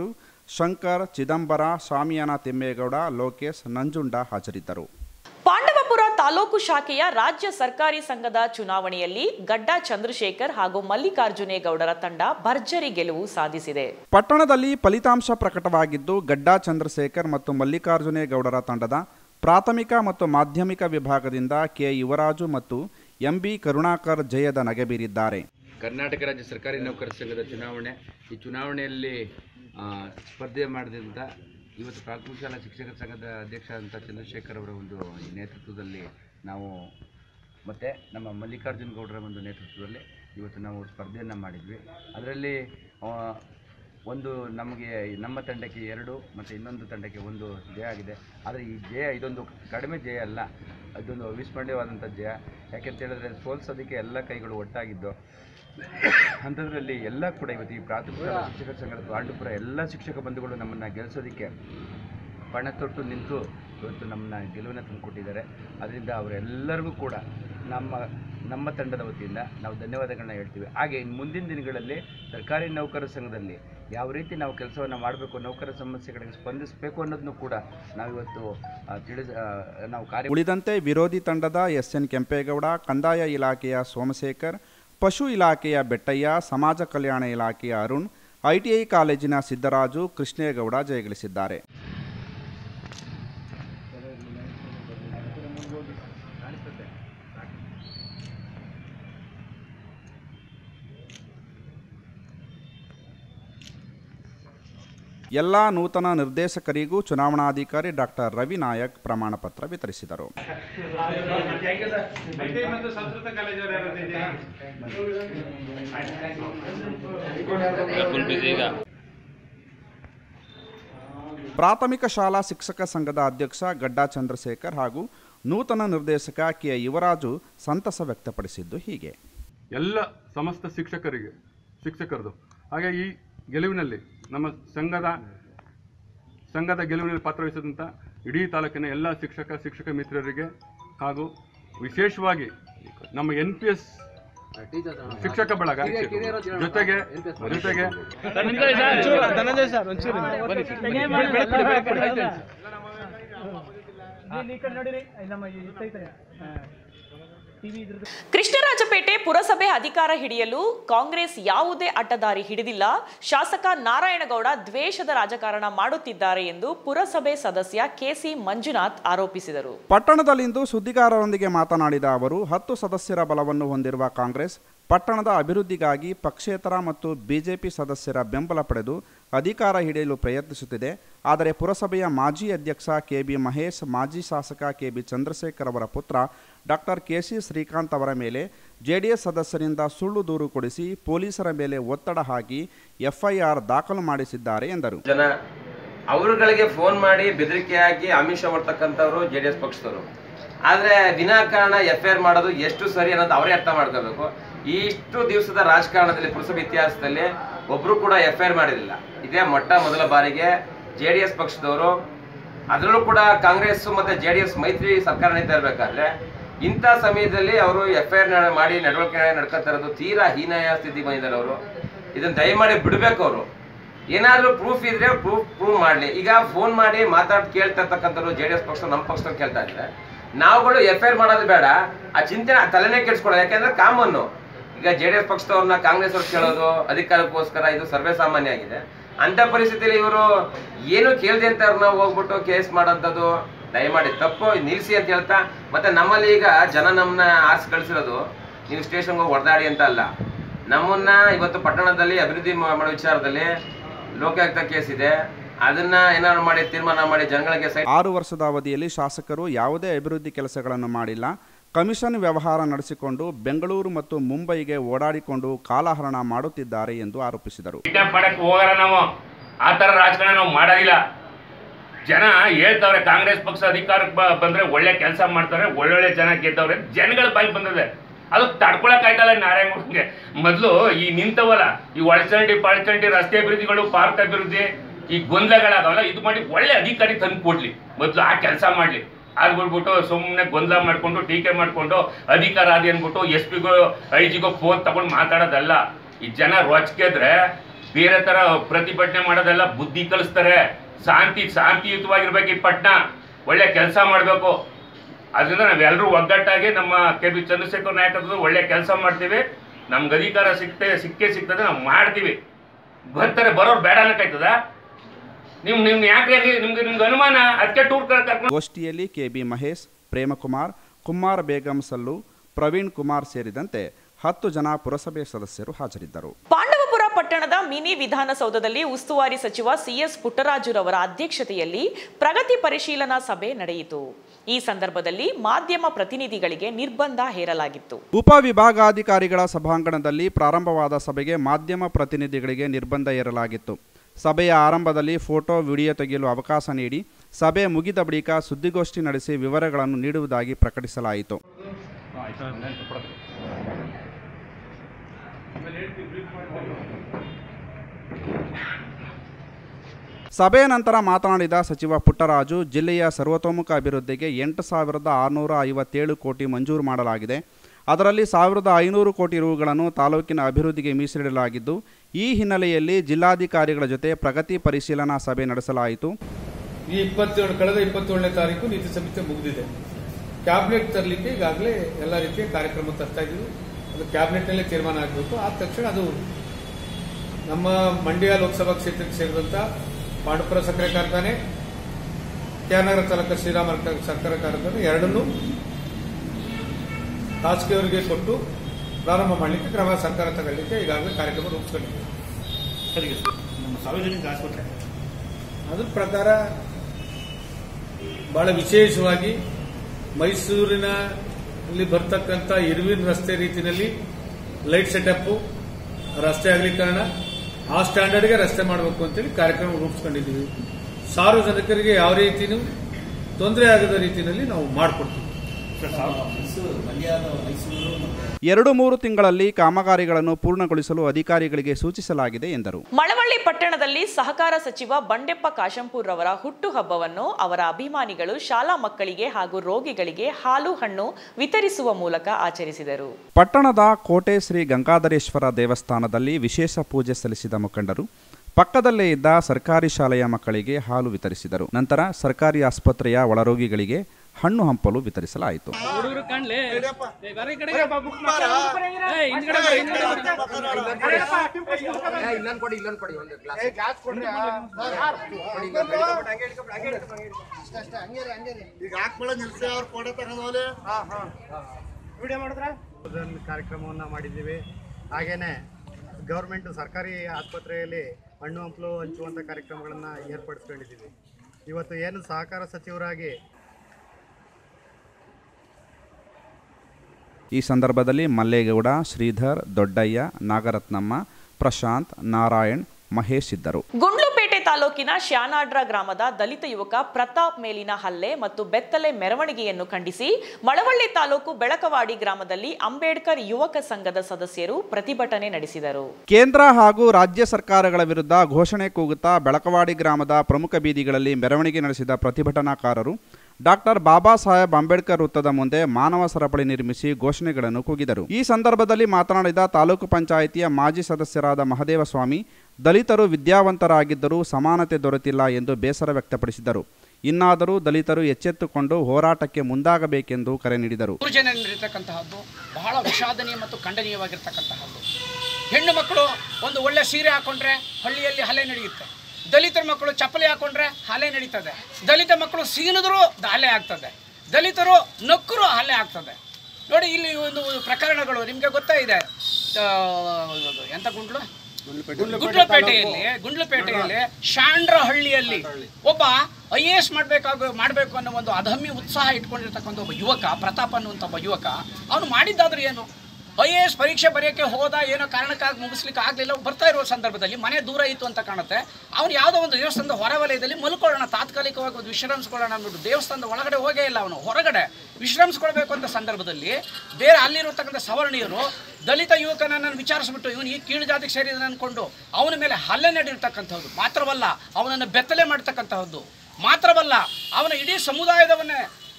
ಶಂಕರ್ ಚಿದಂಬರ ಶಾಮಿಯಾನ ತಿಮ್ಮೇಗೌಡ ಲೋಕೇಶ್ ನಂಜುಂಡ ಹಾಜರಿದ್ದರು ಪಾಂಡವಪುರ ತಾಲೂಕು ಶಾಖೆಯ ರಾಜ್ಯ ಸರ್ಕಾರಿ ಸಂಘದ ಚುನಾವಣೆಯಲ್ಲಿ ಗಡ್ಡ ಚಂದ್ರಶೇಖರ್ ಹಾಗೂ ಮಲ್ಲಿಕಾರ್ಜುನೇಗೌಡರ ತಂಡ ಭರ್ಜರಿ ಗೆಲುವು ಸಾಧಿಸಿದೆ ಪಟ್ಟಣದಲ್ಲಿ ಫಲಿತಾಂಶ ಪ್ರಕಟವಾಗಿದ್ದು ಗಡ್ಡಾ ಚಂದ್ರಶೇಖರ್ ಮತ್ತು ಮಲ್ಲಿಕಾರ್ಜುನೇಗೌಡರ ತಂಡದ ಪ್ರಾಥಮಿಕ ಮತ್ತು ಮಾಧ್ಯಮಿಕ ವಿಭಾಗದಿಂದ ಕೆ ಯುವರಾಜು ಮತ್ತು ಎಂಬಿ ಕರುಣಾಕರ್ ಜಯದ ನಗೆಬೀರಿದ್ದಾರೆ ಕರ್ನಾಟಕ ರಾಜ್ಯ ಸರ್ಕಾರಿ ನೌಕರರ ಸಂಘದ ಚುನಾವಣೆ ಈ ಚುನಾವಣೆಯಲ್ಲಿ ಆ, ಸ್ಪರ್ಧೆ ಮಾಡಿದಂಥ ಇವತ್ತು ಪ್ರಾಥಮಿಕ ಶಾಲಾ ಶಿಕ್ಷಕರ ಸಂಘದ ಅಧ್ಯಕ್ಷ ಅಂತ ಚಂದ್ರಶೇಖರ್ ಅವರ ಒಂದು ಈ ನೇತೃತ್ವದಲ್ಲಿ ನಾವು ಮತ್ತು ನಮ್ಮ ಮಲ್ಲಿಕಾರ್ಜುನ ಗೌಡರ ಒಂದು ನೇತೃತ್ವದಲ್ಲಿ ಇವತ್ತು ನಾವು ಸ್ಪರ್ಧೆಯನ್ನು ಮಾಡಿದ್ವಿ ಅದರಲ್ಲಿ ಆ, ಒಂದು ನಮಗೆ ನಮ್ಮ ತಂಡಕ್ಕೆ ಎರಡು ಮತ್ತು ಇನ್ನೊಂದು ತಂಡಕ್ಕೆ ಒಂದು ಜಯ ಆಗಿದೆ ಆದರೆ ಈ ಜಯ ಇದೊಂದು ಕಡಿಮೆ ಜಯ ಅಲ್ಲ ಇದೊಂದು ಅವಿಸ್ಮರಣೀಯವಾದಂಥ ಜಯ ಯಾಕೆಂತ ಹೇಳಿದ್ರೆ ಸೋಲ್ಸೋದಕ್ಕೆ ಎಲ್ಲ ಕೈಗಳು ಒಟ್ಟಾಗಿದ್ದು ಅಂಥದ್ರಲ್ಲಿ ಎಲ್ಲ ಕೂಡ ಇವತ್ತು ಈ ಪ್ರಾಥಮಿಕ ಶಾಲಾ ಶಿಕ್ಷಕರ ಸಂಘದ ಪಾಂಡುಪುರ ಎಲ್ಲ ಶಿಕ್ಷಕ ಬಂಧುಗಳು ನಮ್ಮನ್ನು ಗೆಲ್ಲಿಸೋದಕ್ಕೆ ಪಣ ತೊಟ್ಟು ನಿಂತು ಇವತ್ತು ನಮ್ಮನ್ನ ಗೆಲುವಿನ ತಂದುಕೊಟ್ಟಿದ್ದಾರೆ ಅದರಿಂದ ಅವರೆಲ್ಲರಿಗೂ ಕೂಡ ನಮ್ಮ ನಮ್ಮ ತಂಡದ ವತಿಯಿಂದ ನಾವು ಧನ್ಯವಾದಗಳನ್ನ ಹೇಳ್ತೀವಿ ಹಾಗೆ ಇನ್ನು ಮುಂದಿನ ದಿನಗಳಲ್ಲಿ ಸರ್ಕಾರಿ ನೌಕರರ ಸಂಘದಲ್ಲಿ ಯಾವ ರೀತಿ ನಾವು ಕೆಲಸವನ್ನು ಮಾಡಬೇಕು ನೌಕರರ ಸಮಸ್ಯೆಗಳಿಗೆ ಸ್ಪಂದಿಸಬೇಕು ಅನ್ನೋದನ್ನು ಕೂಡ ನಾವಿವತ್ತು ಆ, ತಿಳಿಸ ಆ, ನಾವು ಕಾರ್ಯ ಉಳಿದಂತೆ ವಿರೋಧಿ ತಂಡದ ಎಸ್ ಎನ್ ಕೆಂಪೇಗೌಡ ಕಂದಾಯ ಇಲಾಖೆಯ ಸೋಮಶೇಖರ್ ಪಶು ಇಲಾಖೆಯ ಬೆಟ್ಟಯ್ಯ ಸಮಾಜ ಕಲ್ಯಾಣ ಇಲಾಖೆಯ ಅರುಣ್ ಐಟಿಐ ಕಾಲೇಜಿನ ಸಿದ್ದರಾಜು ಕೃಷ್ಣೇಗೌಡ ಜಯಗಳಿಸಿದ್ದಾರೆ ಎಲ್ಲ ನೂತನ ನಿರ್ದೇಶಕರಿಗೂ ಚುನಾವಣಾಧಿಕಾರಿ ಡಾಕ್ಟರ್ ರವಿ ನಾಯಕ್ ಪ್ರಮಾಣ ಪತ್ರ ವಿತರಿಸಿದರು ಮತ್ತು ಸಂಸ್ಕೃತ ಕಾಲೇಜವರು ಪ್ರಾಥಮಿಕ ಶಾಲಾ ಶಿಕ್ಷಕ ಸಂಘದ ಅಧ್ಯಕ್ಷ ಗಡ್ಡಾ ಚಂದ್ರಶೇಖರ್ ಹಾಗೂ ನೂತನ ನಿರ್ದೇಶಕ ಕೆ ಯುವರಾಜು ಸಂತಸ ವ್ಯಕ್ತಪಡಿಸಿದ್ದು ಹೀಗೆ ಎಲ್ಲ ಸಮಸ್ತ ಶಿಕ್ಷಕರಿಗೆ ಶಿಕ್ಷಕರದು ಹಾಗೆ ಈ ಗೆಲುವಿನಲ್ಲಿ ನಮ್ಮ ಸಂಘದ ಸಂಘದ ಗೆಲುವಿನಲ್ಲಿ ಪಾತ್ರವಹಿಸಿದಂಥ ಇಡೀ ತಾಲೂಕಿನ ಎಲ್ಲ ಶಿಕ್ಷಕ ಶಿಕ್ಷಕ ಮಿತ್ರರಿಗೆ ಹಾಗೂ ವಿಶೇಷವಾಗಿ ನಮ್ಮ ಎನ್ ಪಿ ಎಸ್ ಶಿಕ್ಷಕ ಬಳಗ ಜೊತೆಗೆ ಜೊತೆಗೆ ಧನಂಜಯ ಸರ್ ಒಂಚೂರು ಬನ್ನಿ ಸರ್. ಬನ್ನಿ. ಬೆಳ್- ಬೆಳ್- ಬೆಳ್- ಬೆಳ್- ಬೆಳ್- ಕೃಷ್ಣರಾಜಪೇಟೆ ಪುರಸಭೆ ಅಧಿಕಾರ ಹಿಡಿಯಲು ಕಾಂಗ್ರೆಸ್ ಯಾವುದೇ ಅಡ್ಡದಾರಿ ಹಿಡಿದಿಲ್ಲ ಶಾಸಕ ನಾರಾಯಣಗೌಡ ದ್ವೇಷದ ರಾಜಕಾರಣ ಮಾಡುತ್ತಿದ್ದಾರೆ ಎಂದು ಪುರಸಭೆ ಸದಸ್ಯ ಕೆಸಿ ಮಂಜುನಾಥ್ ಆರೋಪಿಸಿದರು ಪಟ್ಟಣದಲ್ಲಿಂದು ಸುದ್ದಿಗಾರರೊಂದಿಗೆ ಮಾತನಾಡಿದ ಅವರು ಹತ್ತು ಸದಸ್ಯರ ಬಲವನ್ನು ಹೊಂದಿರುವ ಕಾಂಗ್ರೆಸ್ ಪಟ್ಟಣದ ಅಭಿವೃದ್ಧಿಗಾಗಿ ಪಕ್ಷೇತರ ಮತ್ತು ಬಿಜೆಪಿ ಸದಸ್ಯರ ಬೆಂಬಲ ಪಡೆದು ಅಧಿಕಾರ ಹಿಡಿಯಲು ಪ್ರಯತ್ನಿಸುತ್ತಿದೆ ಆದರೆ ಪುರಸಭೆಯ ಮಾಜಿ ಅಧ್ಯಕ್ಷ ಕೆ ಬಿ ಮಹೇಶ್ ಮಾಜಿ ಶಾಸಕ ಕೆ ಬಿ ಚಂದ್ರಶೇಖರ್ ಅವರ ಪುತ್ರ ಡಾಕ್ಟರ್ ಕೆ ಸಿ ಶ್ರೀಕಾಂತ್ ಅವರ ಮೇಲೆ ಜೆಡಿಎಸ್ ಸದಸ್ಯರಿಂದ ಸುಳ್ಳು ದೂರು ಕೊಡಿಸಿ ಪೊಲೀಸರ ಮೇಲೆ ಒತ್ತಡ ಹಾಕಿ ಎಫ್ಐಆರ್ ದಾಖಲು ಮಾಡಿಸಿದ್ದಾರೆ ಎಂದರು ಜನ ಅವರುಗಳಿಗೆ ಫೋನ್ ಮಾಡಿ ಬೆದರಿಕೆ ಹಾಕಿ ಆಮಿಷ ಮಾಡ್ತಕ್ಕಂಥವ್ರು ಜೆ ಡಿ ಎಸ್ ಪಕ್ಷದವರು ಆದ್ರೆ ವಿನಾಕಾರಣ ಎಫ್ ಐ ಆರ್ ಮಾಡೋದು ಎಷ್ಟು ಸರಿ ಅನ್ನೋದು ಅವರೇ ಅರ್ಥ ಮಾಡ್ಕೋಬೇಕು ಇಷ್ಟು ದಿವಸದ ರಾಜಕಾರಣದಲ್ಲಿ ಪುರಸಭೆ ಇತಿಹಾಸದಲ್ಲಿ ಒಬ್ರು ಕೂಡ ಎಫ್ ಐ ಆರ್ ಮಾಡಿರಲಿಲ್ಲ ಇದೇ ಮೊಟ್ಟ ಮೊದಲ ಬಾರಿಗೆ ಜೆ ಡಿ ಎಸ್ ಪಕ್ಷದವರು ಅದರಲ್ಲೂ ಕೂಡ ಕಾಂಗ್ರೆಸ್ ಮತ್ತೆ ಜೆ ಡಿ ಎಸ್ ಮೈತ್ರಿ ಸರ್ಕಾರ ನಡೀತಾ ಇರಬೇಕಾದ್ರೆ ಇಂಥ ಸಮಯದಲ್ಲಿ ಅವರು ಎಫ್ ಐ ಆರ್ ಮಾಡಿ ನಡವಳಿಕೆ ನಡ್ಕೊತಾ ಇರೋದು ತೀರಾ ಹೀನಾಯ ಸ್ಥಿತಿಗೆ ಬಂದಿದ್ದಾರೆ ಅವರು ಇದನ್ನ ದಯಮಾಡಿ ಬಿಡ್ಬೇಕು ಅವರು ಏನಾದ್ರೂ ಪ್ರೂಫ್ ಇದ್ರೆ ಪ್ರೂಫ್ ಪ್ರೂವ್ ಮಾಡ್ಲಿ ಈಗ ಫೋನ್ ಮಾಡಿ ಮಾತಾಡಿ ಕೇಳ್ತಾ ಇರ್ತಕ್ಕಂಥವ್ರು ಜೆ ಡಿ ಎಸ್ ಪಕ್ಷ ನಮ್ಮ ಪಕ್ಷ ಕೇಳ್ತಾ ಇದ್ರೆ ನಾವುಗಳು ಎಫ್ ಐ ಆರ್ ಮಾಡೋದು ಬೇಡ ಆ ಚಿಂತನೆ ಆ ತಲೆನೇ ಕೆಡ್ಸ್ಕೊಳ್ಳೋದು ಯಾಕೆಂದ್ರೆ ಕಾಮನ್ನು ಈಗ ಜೆ ಡಿ ಎಸ್ ಪಕ್ಷದವ್ರನ್ನ ಕಾಂಗ್ರೆಸ್ ಅವ್ರು ಕೇಳೋದು ಅಧಿಕಾರಕ್ಕೋಸ್ಕರ ಇದು ಸರ್ವೇ ಸಾಮಾನ್ಯ ಆಗಿದೆ ಅಂತ ಪರಿಸ್ಥಿತಿಯಲ್ಲಿ ಇವರು ಏನು ಕೇಳ್ದೆ ಅಂತ ಅವ್ರನ್ನ ಹೋಗ್ಬಿಟ್ಟು ಕೇಸ್ ಮಾಡೋಂಥದ್ದು ದಯಮಾಡಿ ತಪ್ಪು ನಿಲ್ಲಿಸಿ ಅಂತ ಹೇಳ್ತಾ ಮತ್ತೆ ನಮ್ಮಲ್ಲಿ ಈಗ ಜನ ನಮ್ಮನ್ನ ಆರ್ಸಿ ಕಳಿಸಿರೋದು ನೀವು ಸ್ಟೇಷನ್ಗೆ ಹೋಗಿ ಹೊಡೆದಾಡಿ ಅಂತ ಅಲ್ಲ ನಮ್ಮನ್ನ ಇವತ್ತು ಪಟ್ಟಣದಲ್ಲಿ ಅಭಿವೃದ್ಧಿ ಮಾ- ಮಾಡೋ ವಿಚಾರದಲ್ಲಿ ಲೋಕಾಯುಕ್ತ ಕೇಸ್ ಇದೆ ಅದನ್ನ ಏನಾದ್ರು ಮಾಡಿ ತೀರ್ಮಾನ ಮಾಡಿ ಜನಗಳಿಗೆ ಸೈ ಆರು ವರ್ಷದ ಅವಧಿಯಲ್ಲಿ ಶಾಸಕರು ಯಾವುದೇ ಅಭಿವೃದ್ಧಿ ಕೆಲಸಗಳನ್ನು ಮಾಡಿಲ್ಲ ಕಮಿಷನ್ ವ್ಯವಹಾರ ನಡೆಸಿಕೊಂಡು ಬೆಂಗಳೂರು ಮತ್ತು ಮುಂಬೈಗೆ ಓಡಾಡಿಕೊಂಡು ಕಾಲಹರಣ ಮಾಡುತ್ತಿದ್ದಾರೆ ಎಂದು ಆರೋಪಿಸಿದರು ಕಿಡ್ನಾಪ್ ಮಾಡಕ್ ಹೋಗಲ್ಲ ನಾವು ಆ ಥರ ರಾಜಕಾರಣ ನಾವು ಮಾಡೋದಿಲ್ಲ ಜನ ಹೇಳ್ತಾವ್ರೆ ಕಾಂಗ್ರೆಸ್ ಪಕ್ಷ ಅಧಿಕಾರಕ್ಕೆ ಬ- ಬಂದ್ರೆ ಒಳ್ಳೆ ಕೆಲಸ ಮಾಡ್ತಾರೆ ಒಳ್ಳೊಳ್ಳೆ ಜನ ಗೆದ್ದವ್ರೆ ಜನಗಳ ಬಾಯಿ ಬಂದಿದೆ ಅದು ತಡ್ಕೊಳಕ್ ಆಯ್ತಲ್ಲ ನಾರಾಯಣಗೆ ಮೊದಲು ಈ ನಿಂತವಲ್ಲ ಈ ಒಳಚಂಡಿ ಪಳಚಂಡಿ ರಸ್ತೆ ಅಭಿವೃದ್ಧಿಗಳು ಪಾರ್ಕ್ ಅಭಿವೃದ್ಧಿ ಈ ಗೊಂದಲಗಳಾಗವಲ್ಲ ಇದು ಮಾಡಿ ಒಳ್ಳೆ ಅಧಿಕಾರಿ ತಂದು ಕೊಡ್ಲಿ ಮೊದಲು ಆ ಕೆಲಸ ಮಾಡ್ಲಿ ಅದು ಬಿಟ್ಬಿಟ್ಟು ಸುಮ್ಮನೆ ಗೊಂದಲ ಮಾಡ್ಕೊಂಡು ಟೀಕೆ ಮಾಡ್ಕೊಂಡು ಅಧಿಕಾರ ಆದಿ ಅಂದ್ಬಿಟ್ಟು ಎಸ್ ಪಿಗೋ ಐ ಜಿಗೋ ಫೋನ್ ತಗೊಂಡು ಮಾತಾಡೋದಲ್ಲ ಈ ಜನ ರೊಚ್ಕಿದ್ರೆ ಬೇರೆ ತರ ಪ್ರತಿಭಟನೆ ಮಾಡೋದೆಲ್ಲ ಬುದ್ಧಿ ಕಲಿಸ್ತಾರೆ ಶಾಂತಿ ಶಾಂತಿಯುತವಾಗಿರ್ಬೇಕು ಈ ಪಟ್ಟಣ ಒಳ್ಳೆ ಕೆಲಸ ಮಾಡಬೇಕು ಅದರಿಂದ ನಾವೆಲ್ಲರೂ ಒಗ್ಗಟ್ಟಾಗಿ ನಮ್ಮ ಕೆ ಬಿ ಚಂದ್ರಶೇಖರ್ ನಾಯಕತ್ವದ ಒಳ್ಳೆ ಕೆಲಸ ಮಾಡ್ತೀವಿ ನಮ್ಗೆ ಅಧಿಕಾರ ಸಿಗ್ತೇ ಸಿಕ್ಕೇ ಸಿಗ್ತದೆ ನಾವು ಮಾಡ್ತೀವಿ ಬರ್ತಾರೆ ಬರೋರು ಬೇಡ ಅನ್ನಕ್ಕಾಯ್ತದ ನಿಮ್ ನಿಮ್ ಯಾಕೆ ನಿಮ್ಗೆ ನಿಮ್ಗೆ ಅನುಮಾನ ಅದಕ್ಕೆ ಟೂರ್ ಕರ್ಕೊಂಡು ಗೋಷ್ಠಿಯಲ್ಲಿ ಕೆಬಿ ಮಹೇಶ್ ಪ್ರೇಮಕುಮಾರ್ ಕುಮಾರ್ ಬೇಗಂ ಸಲ್ಲು ಪ್ರವೀಣ್ ಕುಮಾರ್ ಸೇರಿದಂತೆ ಹತ್ತು ಜನ ಪುರಸಭೆ ಸದಸ್ಯರು ಹಾಜರಿದ್ದರು ಪಾಂಡವಪುರ ಪಟ್ಟಣದ ಮಿನಿ ವಿಧಾನಸೌಧದಲ್ಲಿ ಉಸ್ತುವಾರಿ ಸಚಿವ ಸಿಎಸ್ ಪುಟ್ಟರಾಜುರವರ ಅಧ್ಯಕ್ಷತೆಯಲ್ಲಿ ಪ್ರಗತಿ ಪರಿಶೀಲನಾ ಸಭೆ ನಡೆಯಿತು ಈ ಸಂದರ್ಭದಲ್ಲಿ ಮಾಧ್ಯಮ ಪ್ರತಿನಿಧಿಗಳಿಗೆ ನಿರ್ಬಂಧ ಹೇರಲಾಗಿತ್ತು ಉಪವಿಭಾಗಾಧಿಕಾರಿಗಳ ಸಭಾಂಗಣದಲ್ಲಿ ಪ್ರಾರಂಭವಾದ ಸಭೆಗೆ ಮಾಧ್ಯಮ ಪ್ರತಿನಿಧಿಗಳಿಗೆ ನಿರ್ಬಂಧ ಏರಲಾಗಿತ್ತು ಸಭೆಯ ಆರಂಭದಲ್ಲಿ ಫೋಟೋ ವಿಡಿಯೋ ತೆಗೆಯಲು ಅವಕಾಶ ನೀಡಿ ಸಭೆ ಮುಗಿದ ಬಳಿಕ ಸುದ್ದಿಗೋಷ್ಠಿ ನಡೆಸಿ ವಿವರಗಳನ್ನು ನೀಡುವುದಾಗಿ ಪ್ರಕಟಿಸಲಾಯಿತು ಸಭೆಯ ನಂತರ ಮಾತನಾಡಿದ ಸಚಿವ ಪುಟ್ಟರಾಜು ಜಿಲ್ಲೆಯ ಸರ್ವತೋಮುಖ ಅಭಿವೃದ್ಧಿಗೆ ಎಂಟು ಸಾವಿರದ ಆರುನೂರ ಐವತ್ತೇಳು ಕೋಟಿ ಮಂಜೂರು ಮಾಡಲಾಗಿದೆ ಅದರಲ್ಲಿ ಸಾವಿರದ ಐನೂರು ಕೋಟಿ ರುಗಳನ್ನು ತಾಲೂಕಿನ ಅಭಿವೃದ್ಧಿಗೆ ಮೀಸಲಿಡಲಾಗಿದ್ದು ಈ ಹಿನ್ನೆಲೆಯಲ್ಲಿ ಜಿಲ್ಲಾಧಿಕಾರಿಗಳ ಜೊತೆ ಪ್ರಗತಿ ಪರಿಶೀಲನಾ ಸಭೆ ನಡೆಸಲಾಯಿತು ಈ ಇಪ್ಪತ್ತೇಳು ಕಳೆದ ಇಪ್ಪತ್ತೇಳನೇ ತಾರೀಕು ನೀತಿ ಸಂಹಿತೆ ಮುಗಿದಿದೆ ಕ್ಯಾಬಿನೆಟ್ ತರಲಿಕ್ಕೆ ಈಗಾಗಲೇ ಎಲ್ಲ ರೀತಿಯ ಕಾರ್ಯಕ್ರಮ ತರ್ತಾ ಇದ್ದೀವಿ ಅದು ಕ್ಯಾಬಿನೆಟ್ನಲ್ಲೇ ತೀರ್ಮಾನ ಆಗಬೇಕು ಆದ ತಕ್ಷಣ ಅದು ನಮ್ಮ ಮಂಡ್ಯ ಲೋಕಸಭಾ ಕ್ಷೇತ್ರಕ್ಕೆ ಸೇರಿದಂತ ಪಾಂಡಪುರ ಸಕ್ಕರೆ ಕಾರ್ಖಾನೆ ಕ್ಯಾನಗರ ತಾಲೂಕು ಶ್ರೀರಾಮ ಸಕ್ಕರೆ ಕಾರ್ಖಾನೆ ಎರಡನ್ನೂ ಖಾಸಗಿಯವರಿಗೆ ಕೊಟ್ಟು ಪ್ರಾರಂಭ ಮಾಡಲಿಕ್ಕೆ ಕ್ರಮ ಸರ್ಕಾರ ತಗೊಳ್ಳಿಕ್ಕೆ ಈಗಾಗಲೇ ಕಾರ್ಯಕ್ರಮ ರೂಪಿಸ್ಕೊಂಡಿದೆ ನಮ್ಮ ಸಾರ್ವಜನಿಕ ಆಸ್ಪತ್ರೆ ಅದ್ರ ಪ್ರಕಾರ ಬಹಳ ವಿಶೇಷವಾಗಿ ಮೈಸೂರಿನ ಇಲ್ಲಿ ಬರ್ತಕ್ಕಂಥ ಇರ್ವಿನ್ ರಸ್ತೆ ರೀತಿಯಲ್ಲಿ ಲೈಟ್ ಸೆಟಪ್ ರಸ್ತೆ ಅಗಲೀಕರಣ ಆ ಸ್ಟ್ಯಾಂಡರ್ಡ್ಗೆ ರಸ್ತೆ ಮಾಡಬೇಕು ಅಂತೇಳಿ ಕಾರ್ಯಕ್ರಮ ರೂಪಿಸ್ಕೊಂಡಿದ್ದೀವಿ ಸಾರ್ವಜನಿಕರಿಗೆ ಯಾವ ರೀತಿಯೂ ತೊಂದರೆ ಆಗದ ರೀತಿಯಲ್ಲಿ ನಾವು ಮಾಡಿಕೊಡ್ತೀವಿ ಎರಡು ಮೂರು ತಿಂಗಳಲ್ಲಿ ಕಾಮಗಾರಿಗಳನ್ನು ಪೂರ್ಣಗೊಳಿಸಲು ಅಧಿಕಾರಿಗಳಿಗೆ ಸೂಚಿಸಲಾಗಿದೆ ಎಂದರು ಮಳವಳ್ಳಿ ಪಟ್ಟಣದಲ್ಲಿ ಸಹಕಾರ ಸಚಿವ ಬಂಡೆಪ್ಪ ಕಾಶಂಪುರ್ ರವರ ಹುಟ್ಟುಹಬ್ಬವನ್ನು ಅವರ ಅಭಿಮಾನಿಗಳು ಶಾಲಾ ಮಕ್ಕಳಿಗೆ ಹಾಗೂ ರೋಗಿಗಳಿಗೆ ಹಾಲು ಹಣ್ಣು ವಿತರಿಸುವ ಮೂಲಕ ಆಚರಿಸಿದರು ಪಟ್ಟಣದ ಕೋಟೆ ಶ್ರೀ ಗಂಗಾಧರೇಶ್ವರ ದೇವಸ್ಥಾನದಲ್ಲಿ ವಿಶೇಷ ಪೂಜೆ ಸಲ್ಲಿಸಿದ ಮುಖಂಡರು ಪಕ್ಕದಲ್ಲೇ ಇದ್ದ ಸರ್ಕಾರಿ ಶಾಲೆಯ ಮಕ್ಕಳಿಗೆ ಹಾಲು ವಿತರಿಸಿದರು ನಂತರ ಸರ್ಕಾರಿ ಆಸ್ಪತ್ರೆಯ ಒಳರೋಗಿಗಳಿಗೆ ಹಣ್ಣು ಹಂಪಲು ವಿತರಿಸಲಾಯಿತು ಹುಡುಗರು ಕಾಣ್ಲಿ ಏ, ಬರ್ರಿ ಈ ಕಡೆಗೆ. ಏ, ಹಿಂದ್ಗಡೆ ಬರ್ರಿ, ಹಿಂದ್ಗಡೆ ಬರ್ರಿ. ಇಲ್ಲೊಂದು ಕೊಡಿ ಇಲ್ಲೊಂದು ಕೊಡಿ ಒಂದು ಗ್ಲಾಸ್ ಈಗ ಹಾಕ್ಬೇಡ ನಿಲ್ಸಿ ಅವ್ರ ಫೋಟೋ ತಗೊಂಡೋಲೆ ವಿಡಿಯೋ ಮಾಡಿದ್ರ ಕಾರ್ಯಕ್ರಮವನ್ನು ಮಾಡಿದ್ದೀವಿ ಹಾಗೇನೆ ಗೌರ್ಮೆಂಟ್ ಸರ್ಕಾರಿ ಆಸ್ಪತ್ರೆಯಲ್ಲಿ ಹಣ್ಣು ಹಂಪಲು ಹಂಚುವಂಥ ಕಾರ್ಯಕ್ರಮಗಳನ್ನು ಏರ್ಪಡಿಸ್ಕೊಂಡಿದ್ದೀವಿ ಇವತ್ತು ಏನು ಸಹಕಾರ ಸಚಿವರಾಗಿ ಈ ಸಂದರ್ಭದಲ್ಲಿ ಮಲ್ಲೇಗೌಡ ಶ್ರೀಧರ್ ದೊಡ್ಡಯ್ಯ ನಾಗರತ್ನಮ್ಮ ಪ್ರಶಾಂತ್ ನಾರಾಯಣ್ ಮಹೇಶ್ ಇದ್ದರು ಗುಂಡ್ಲುಪೇಟೆ ತಾಲೂಕಿನ ಶ್ಯಾನಾಡ್ರ ಗ್ರಾಮದ ದಲಿತ ಯುವಕ ಪ್ರತಾಪ್ ಮೇಲಿನ ಹಲ್ಲೆ ಮತ್ತು ಬೆತ್ತಲೆ ಮೆರವಣಿಗೆಯನ್ನು ಖಂಡಿಸಿ ಮಳವಳ್ಳಿ ತಾಲೂಕು ಬೆಳಕವಾಡಿ ಗ್ರಾಮದಲ್ಲಿ ಅಂಬೇಡ್ಕರ್ ಯುವಕ ಸಂಘದ ಸದಸ್ಯರು ಪ್ರತಿಭಟನೆ ನಡೆಸಿದರು ಕೇಂದ್ರ ಹಾಗೂ ರಾಜ್ಯ ಸರ್ಕಾರಗಳ ವಿರುದ್ಧ ಘೋಷಣೆ ಕೂಗುತ್ತಾ ಬೆಳಕವಾಡಿ ಗ್ರಾಮದ ಪ್ರಮುಖ ಬೀದಿಗಳಲ್ಲಿ ಮೆರವಣಿಗೆ ನಡೆಸಿದ ಪ್ರತಿಭಟನಾಕಾರರು ಡಾಕ್ಟರ್ ಬಾಬಾ ಸಾಹೇಬ್ ಅಂಬೇಡ್ಕರ್ ವೃತ್ತದ ಮುಂದೆ ಮಾನವ ಸರಪಳಿ ನಿರ್ಮಿಸಿ ಘೋಷಣೆಗಳನ್ನು ಕೂಗಿದರು ಈ ಸಂದರ್ಭದಲ್ಲಿ ಮಾತನಾಡಿದ ತಾಲೂಕು ಪಂಚಾಯಿತಿಯ ಮಾಜಿ ಸದಸ್ಯರಾದ ಮಹದೇವಸ್ವಾಮಿ ದಲಿತರು ವಿದ್ಯಾವಂತರಾಗಿದ್ದರೂ ಸಮಾನತೆ ದೊರೆತಿಲ್ಲ ಎಂದು ಬೇಸರ ವ್ಯಕ್ತಪಡಿಸಿದರು ಇನ್ನಾದರೂ ದಲಿತರು ಎಚ್ಚೆತ್ತುಕೊಂಡು ಹೋರಾಟಕ್ಕೆ ಮುಂದಾಗಬೇಕೆಂದು ಕರೆ ನೀಡಿದರು ದೌರ್ಜನ್ಯ ನಡೀತಕ್ಕಂತಹದ್ದು ಬಹಳ ವಿಷಾದನೀಯ ಮತ್ತು ಖಂಡನೀಯವಾಗಿರ್ತಕ್ಕಂತಹದ್ದು ಹೆಣ್ಣು ಮಕ್ಕಳು ಒಂದು ಒಳ್ಳೆ ಸೀರೆ ಹಾಕೊಂಡ್ರೆ ಹಳ್ಳಿಯಲ್ಲಿ ಹಲ್ಲೆ ನಡೆಯುತ್ತೆ ದಲಿತರ ಮಕ್ಕಳು ಚಪ್ಪಲಿ ಹಾಕೊಂಡ್ರೆ ಹಲ್ಲೆ ನಡೀತದೆ ದಲಿತ ಮಕ್ಕಳು ಸೀನಿದ್ರು ಹಲ್ಲೆ ಆಗ್ತದೆ ದಲಿತರು ನಕ್ಕರು ಹಲ್ಲೆ ಆಗ್ತದೆ ನೋಡಿ ಇಲ್ಲಿ ಒಂದು ಪ್ರಕರಣಗಳು ನಿಮಗೆ ಗೊತ್ತಾ ಇದೆ ಆ, ಎಂತ ಗುಂಡ್ಲು ಗುಂಡ್ಲುಪೇಟೆಯಲ್ಲಿ ಗುಂಡ್ಲುಪೇಟೆಯಲ್ಲಿ ಶಾಂಡ್ರಹಳ್ಳಿಯಲ್ಲಿ ಒಬ್ಬ ಐ ಎ ಎಸ್ ಮಾಡಬೇಕಾಗ ಮಾಡಬೇಕು ಅನ್ನೋ ಒಂದು ಅದಮ್ಯ ಉತ್ಸಾಹ ಇಟ್ಕೊಂಡಿರ್ತಕ್ಕಂಥ ಒಬ್ಬ ಯುವಕ ಪ್ರತಾಪ್ ಅನ್ನುವಂಥ ಒಬ್ಬ ಯುವಕ ಅವನು ಮಾಡಿದ್ದಾದ್ರೆ ಏನು ಐ ಎ ಎಸ್ ಪರೀಕ್ಷೆ ಬರೆಯೋಕ್ಕೆ ಹೋದ ಏನೋ ಕಾರಣಕ್ಕಾಗಿ ಮುಗಿಸ್ಲಿಕ್ಕೆ ಆಗಲಿಲ್ಲ ಬರ್ತಾ ಇರುವ ಸಂದರ್ಭದಲ್ಲಿ ಮನೆ ದೂರ ಇತ್ತು ಅಂತ ಕಾಣುತ್ತೆ ಅವನು ಯಾವುದೋ ಒಂದು ದೇವಸ್ಥಾನದ ಹೊರವಲಯದಲ್ಲಿ ಮಲ್ಕೊಳ್ಳೋಣ ತಾತ್ಕಾಲಿಕವಾಗಿ ಒಂದು ವಿಶ್ರಮಿಸ್ಕೊಳ್ಳೋಣ ಅಂದ್ಬಿಟ್ಟು ದೇವಸ್ಥಾನದ ಒಳಗಡೆ ಹೋಗೇ ಇಲ್ಲ ಅವನು ಹೊರಗಡೆ ವಿಶ್ರಮಿಸ್ಕೊಳ್ಬೇಕು ಅಂತ ಸಂದರ್ಭದಲ್ಲಿ ಬೇರೆ ಅಲ್ಲಿರತಕ್ಕಂಥ ಸವರ್ಣೀಯರು ದಲಿತ ಯುವಕನನ್ನು ವಿಚಾರಿಸ್ಬಿಟ್ಟು ಇವನು ಈ ಕೀಳು ಜಾತಿಗೆ ಸೇರಿದ ಅನ್ಕೊಂಡು ಅವನ ಮೇಲೆ ಹಲ್ಲೆ ನಡೆದಿರ್ತಕ್ಕಂಥದ್ದು ಮಾತ್ರವಲ್ಲ ಅವನನ್ನು ಬೆತ್ತಲೆ ಮಾಡ್ತಕ್ಕಂತಹದ್ದು ಮಾತ್ರವಲ್ಲ ಅವನ ಇಡೀ ಸಮುದಾಯದವನ್ನೇ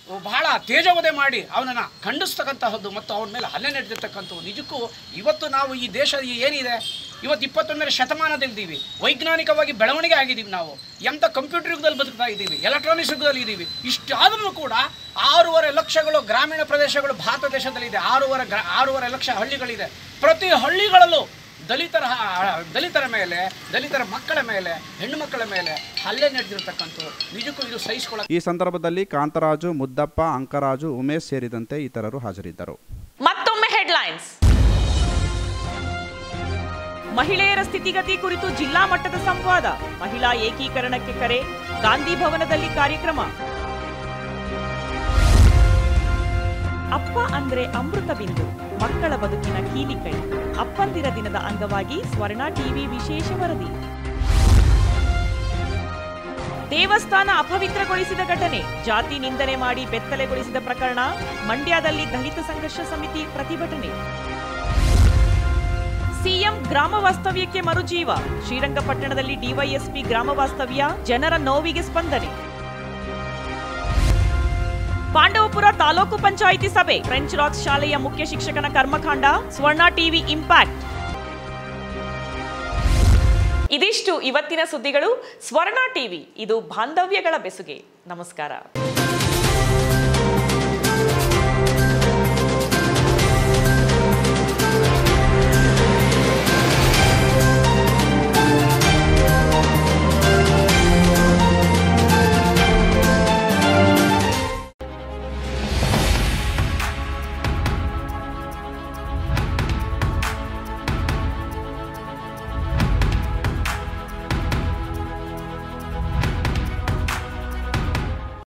ಬಹಳ ತೇಜೋವಧೆ ಮಾಡಿ ಅವನನ್ನು ಖಂಡಿಸ್ತಕ್ಕಂತಹದ್ದು ಮತ್ತು ಅವನ ಮೇಲೆ ಹಲ್ಲೆ ನಡೆದಿರ್ತಕ್ಕಂಥದ್ದು ನಿಜಕ್ಕೂ ಇವತ್ತು ನಾವು ಈ ದೇಶ ಏನಿದೆ ಇವತ್ತು ಇಪ್ಪತ್ತೊಂದನೇ ಶತಮಾನದಲ್ಲಿದ್ದೀವಿ ವೈಜ್ಞಾನಿಕವಾಗಿ ಬೆಳವಣಿಗೆ ಆಗಿದ್ದೀವಿ ನಾವು ಎಂಥ ಕಂಪ್ಯೂಟರ್ ಯುಗದಲ್ಲಿ ಬದುಕ್ತಾ ಇದ್ದೀವಿ ಎಲೆಕ್ಟ್ರಾನಿಕ್ಸ್ ಯುಗದಲ್ಲಿ ಇದ್ದೀವಿ ಇಷ್ಟಾದ್ರೂ ಕೂಡ ಆರೂವರೆ ಲಕ್ಷಗಳು ಗ್ರಾಮೀಣ ಪ್ರದೇಶಗಳು ಭಾರತ ದೇಶದಲ್ಲಿದೆ ಆರೂವರೆ ಗ್ರಾ ಆರೂವರೆ ಲಕ್ಷ ಹಳ್ಳಿಗಳಿದೆ ಪ್ರತಿ ಹಳ್ಳಿಗಳಲ್ಲೂ ದಲಿತರ ದಲಿತರ ಮೇಲೆ ದಲಿತರ ಮಕ್ಕಳ ಮೇಲೆ ಹೆಣ್ಣು ಮಕ್ಕಳ ಮೇಲೆ ಹಲ್ಲೆ ನಡೆದಿರ್ತಕ್ಕಂಥದ್ದು ನಿಜಕ್ಕೂ ಇದು ಸಹಿಸ್ಕೊಳ್ಳ ಈ ಸಂದರ್ಭದಲ್ಲಿ ಕಾಂತರಾಜು ಮುದ್ದಪ್ಪ ಅಂಕರಾಜು ಉಮೇಶ್ ಸೇರಿದಂತೆ ಇತರರು ಹಾಜರಿದ್ದರು ಮತ್ತೊಮ್ಮೆ ಹೆಡ್ಲೈನ್ಸ್ ಮಹಿಳೆಯರ ಸ್ಥಿತಿಗತಿ ಕುರಿತು ಜಿಲ್ಲಾ ಮಟ್ಟದ ಸಂವಾದ ಮಹಿಳಾ ಏಕೀಕರಣಕ್ಕೆ ಕರೆ ಗಾಂಧಿ ಭವನದಲ್ಲಿ ಕಾರ್ಯಕ್ರಮ ಅಪ್ಪ ಅಂದ್ರೆ ಅಮೃತ ಬಿಂದು ಮಕ್ಕಳ ಬದುಕಿನ ಕೀಲಿಕೈ ಅಪ್ಪಂದಿರ ದಿನದ ಅಂಗವಾಗಿ ಸ್ವರ್ಣ ಟಿವಿ ವಿಶೇಷ ವರದಿ ದೇವಸ್ಥಾನ ಅಪವಿತ್ರಗೊಳಿಸಿದ ಘಟನೆ ಜಾತಿ ನಿಂದನೆ ಮಾಡಿ ಬೆತ್ತಲೆಗೊಳಿಸಿದ ಪ್ರಕರಣ ಮಂಡ್ಯದಲ್ಲಿ ದಲಿತ ಸಂಘರ್ಷ ಸಮಿತಿ ಪ್ರತಿಭಟನೆ ಸಿಎಂ ಗ್ರಾಮ ವಾಸ್ತವ್ಯಕ್ಕೆ ಮರುಜೀವ ಶ್ರೀರಂಗಪಟ್ಟಣದಲ್ಲಿ ಡಿವೈಎಸ್ಪಿ ಗ್ರಾಮ ವಾಸ್ತವ್ಯ ಜನರ ನೋವಿಗೆ ಸ್ಪಂದನೆ ಪಾಂಡವಪುರ ತಾಲೂಕು ಪಂಚಾಯಿತಿ ಸಭೆ ಫ್ರೆಂಚ್ ರಾಕ್ಸ್ ಶಾಲೆಯ ಮುಖ್ಯ ಶಿಕ್ಷಕನ ಕರ್ಮಕಾಂಡ ಸ್ವರ್ಣ ಟಿವಿ ಇಂಪ್ಯಾಕ್ಟ್ ಇದಿಷ್ಟು ಇವತ್ತಿನ ಸುದ್ದಿಗಳು ಸ್ವರ್ಣ ಟಿವಿ ಇದು ಬಾಂಧವ್ಯಗಳ ಬೆಸುಗೆ ನಮಸ್ಕಾರ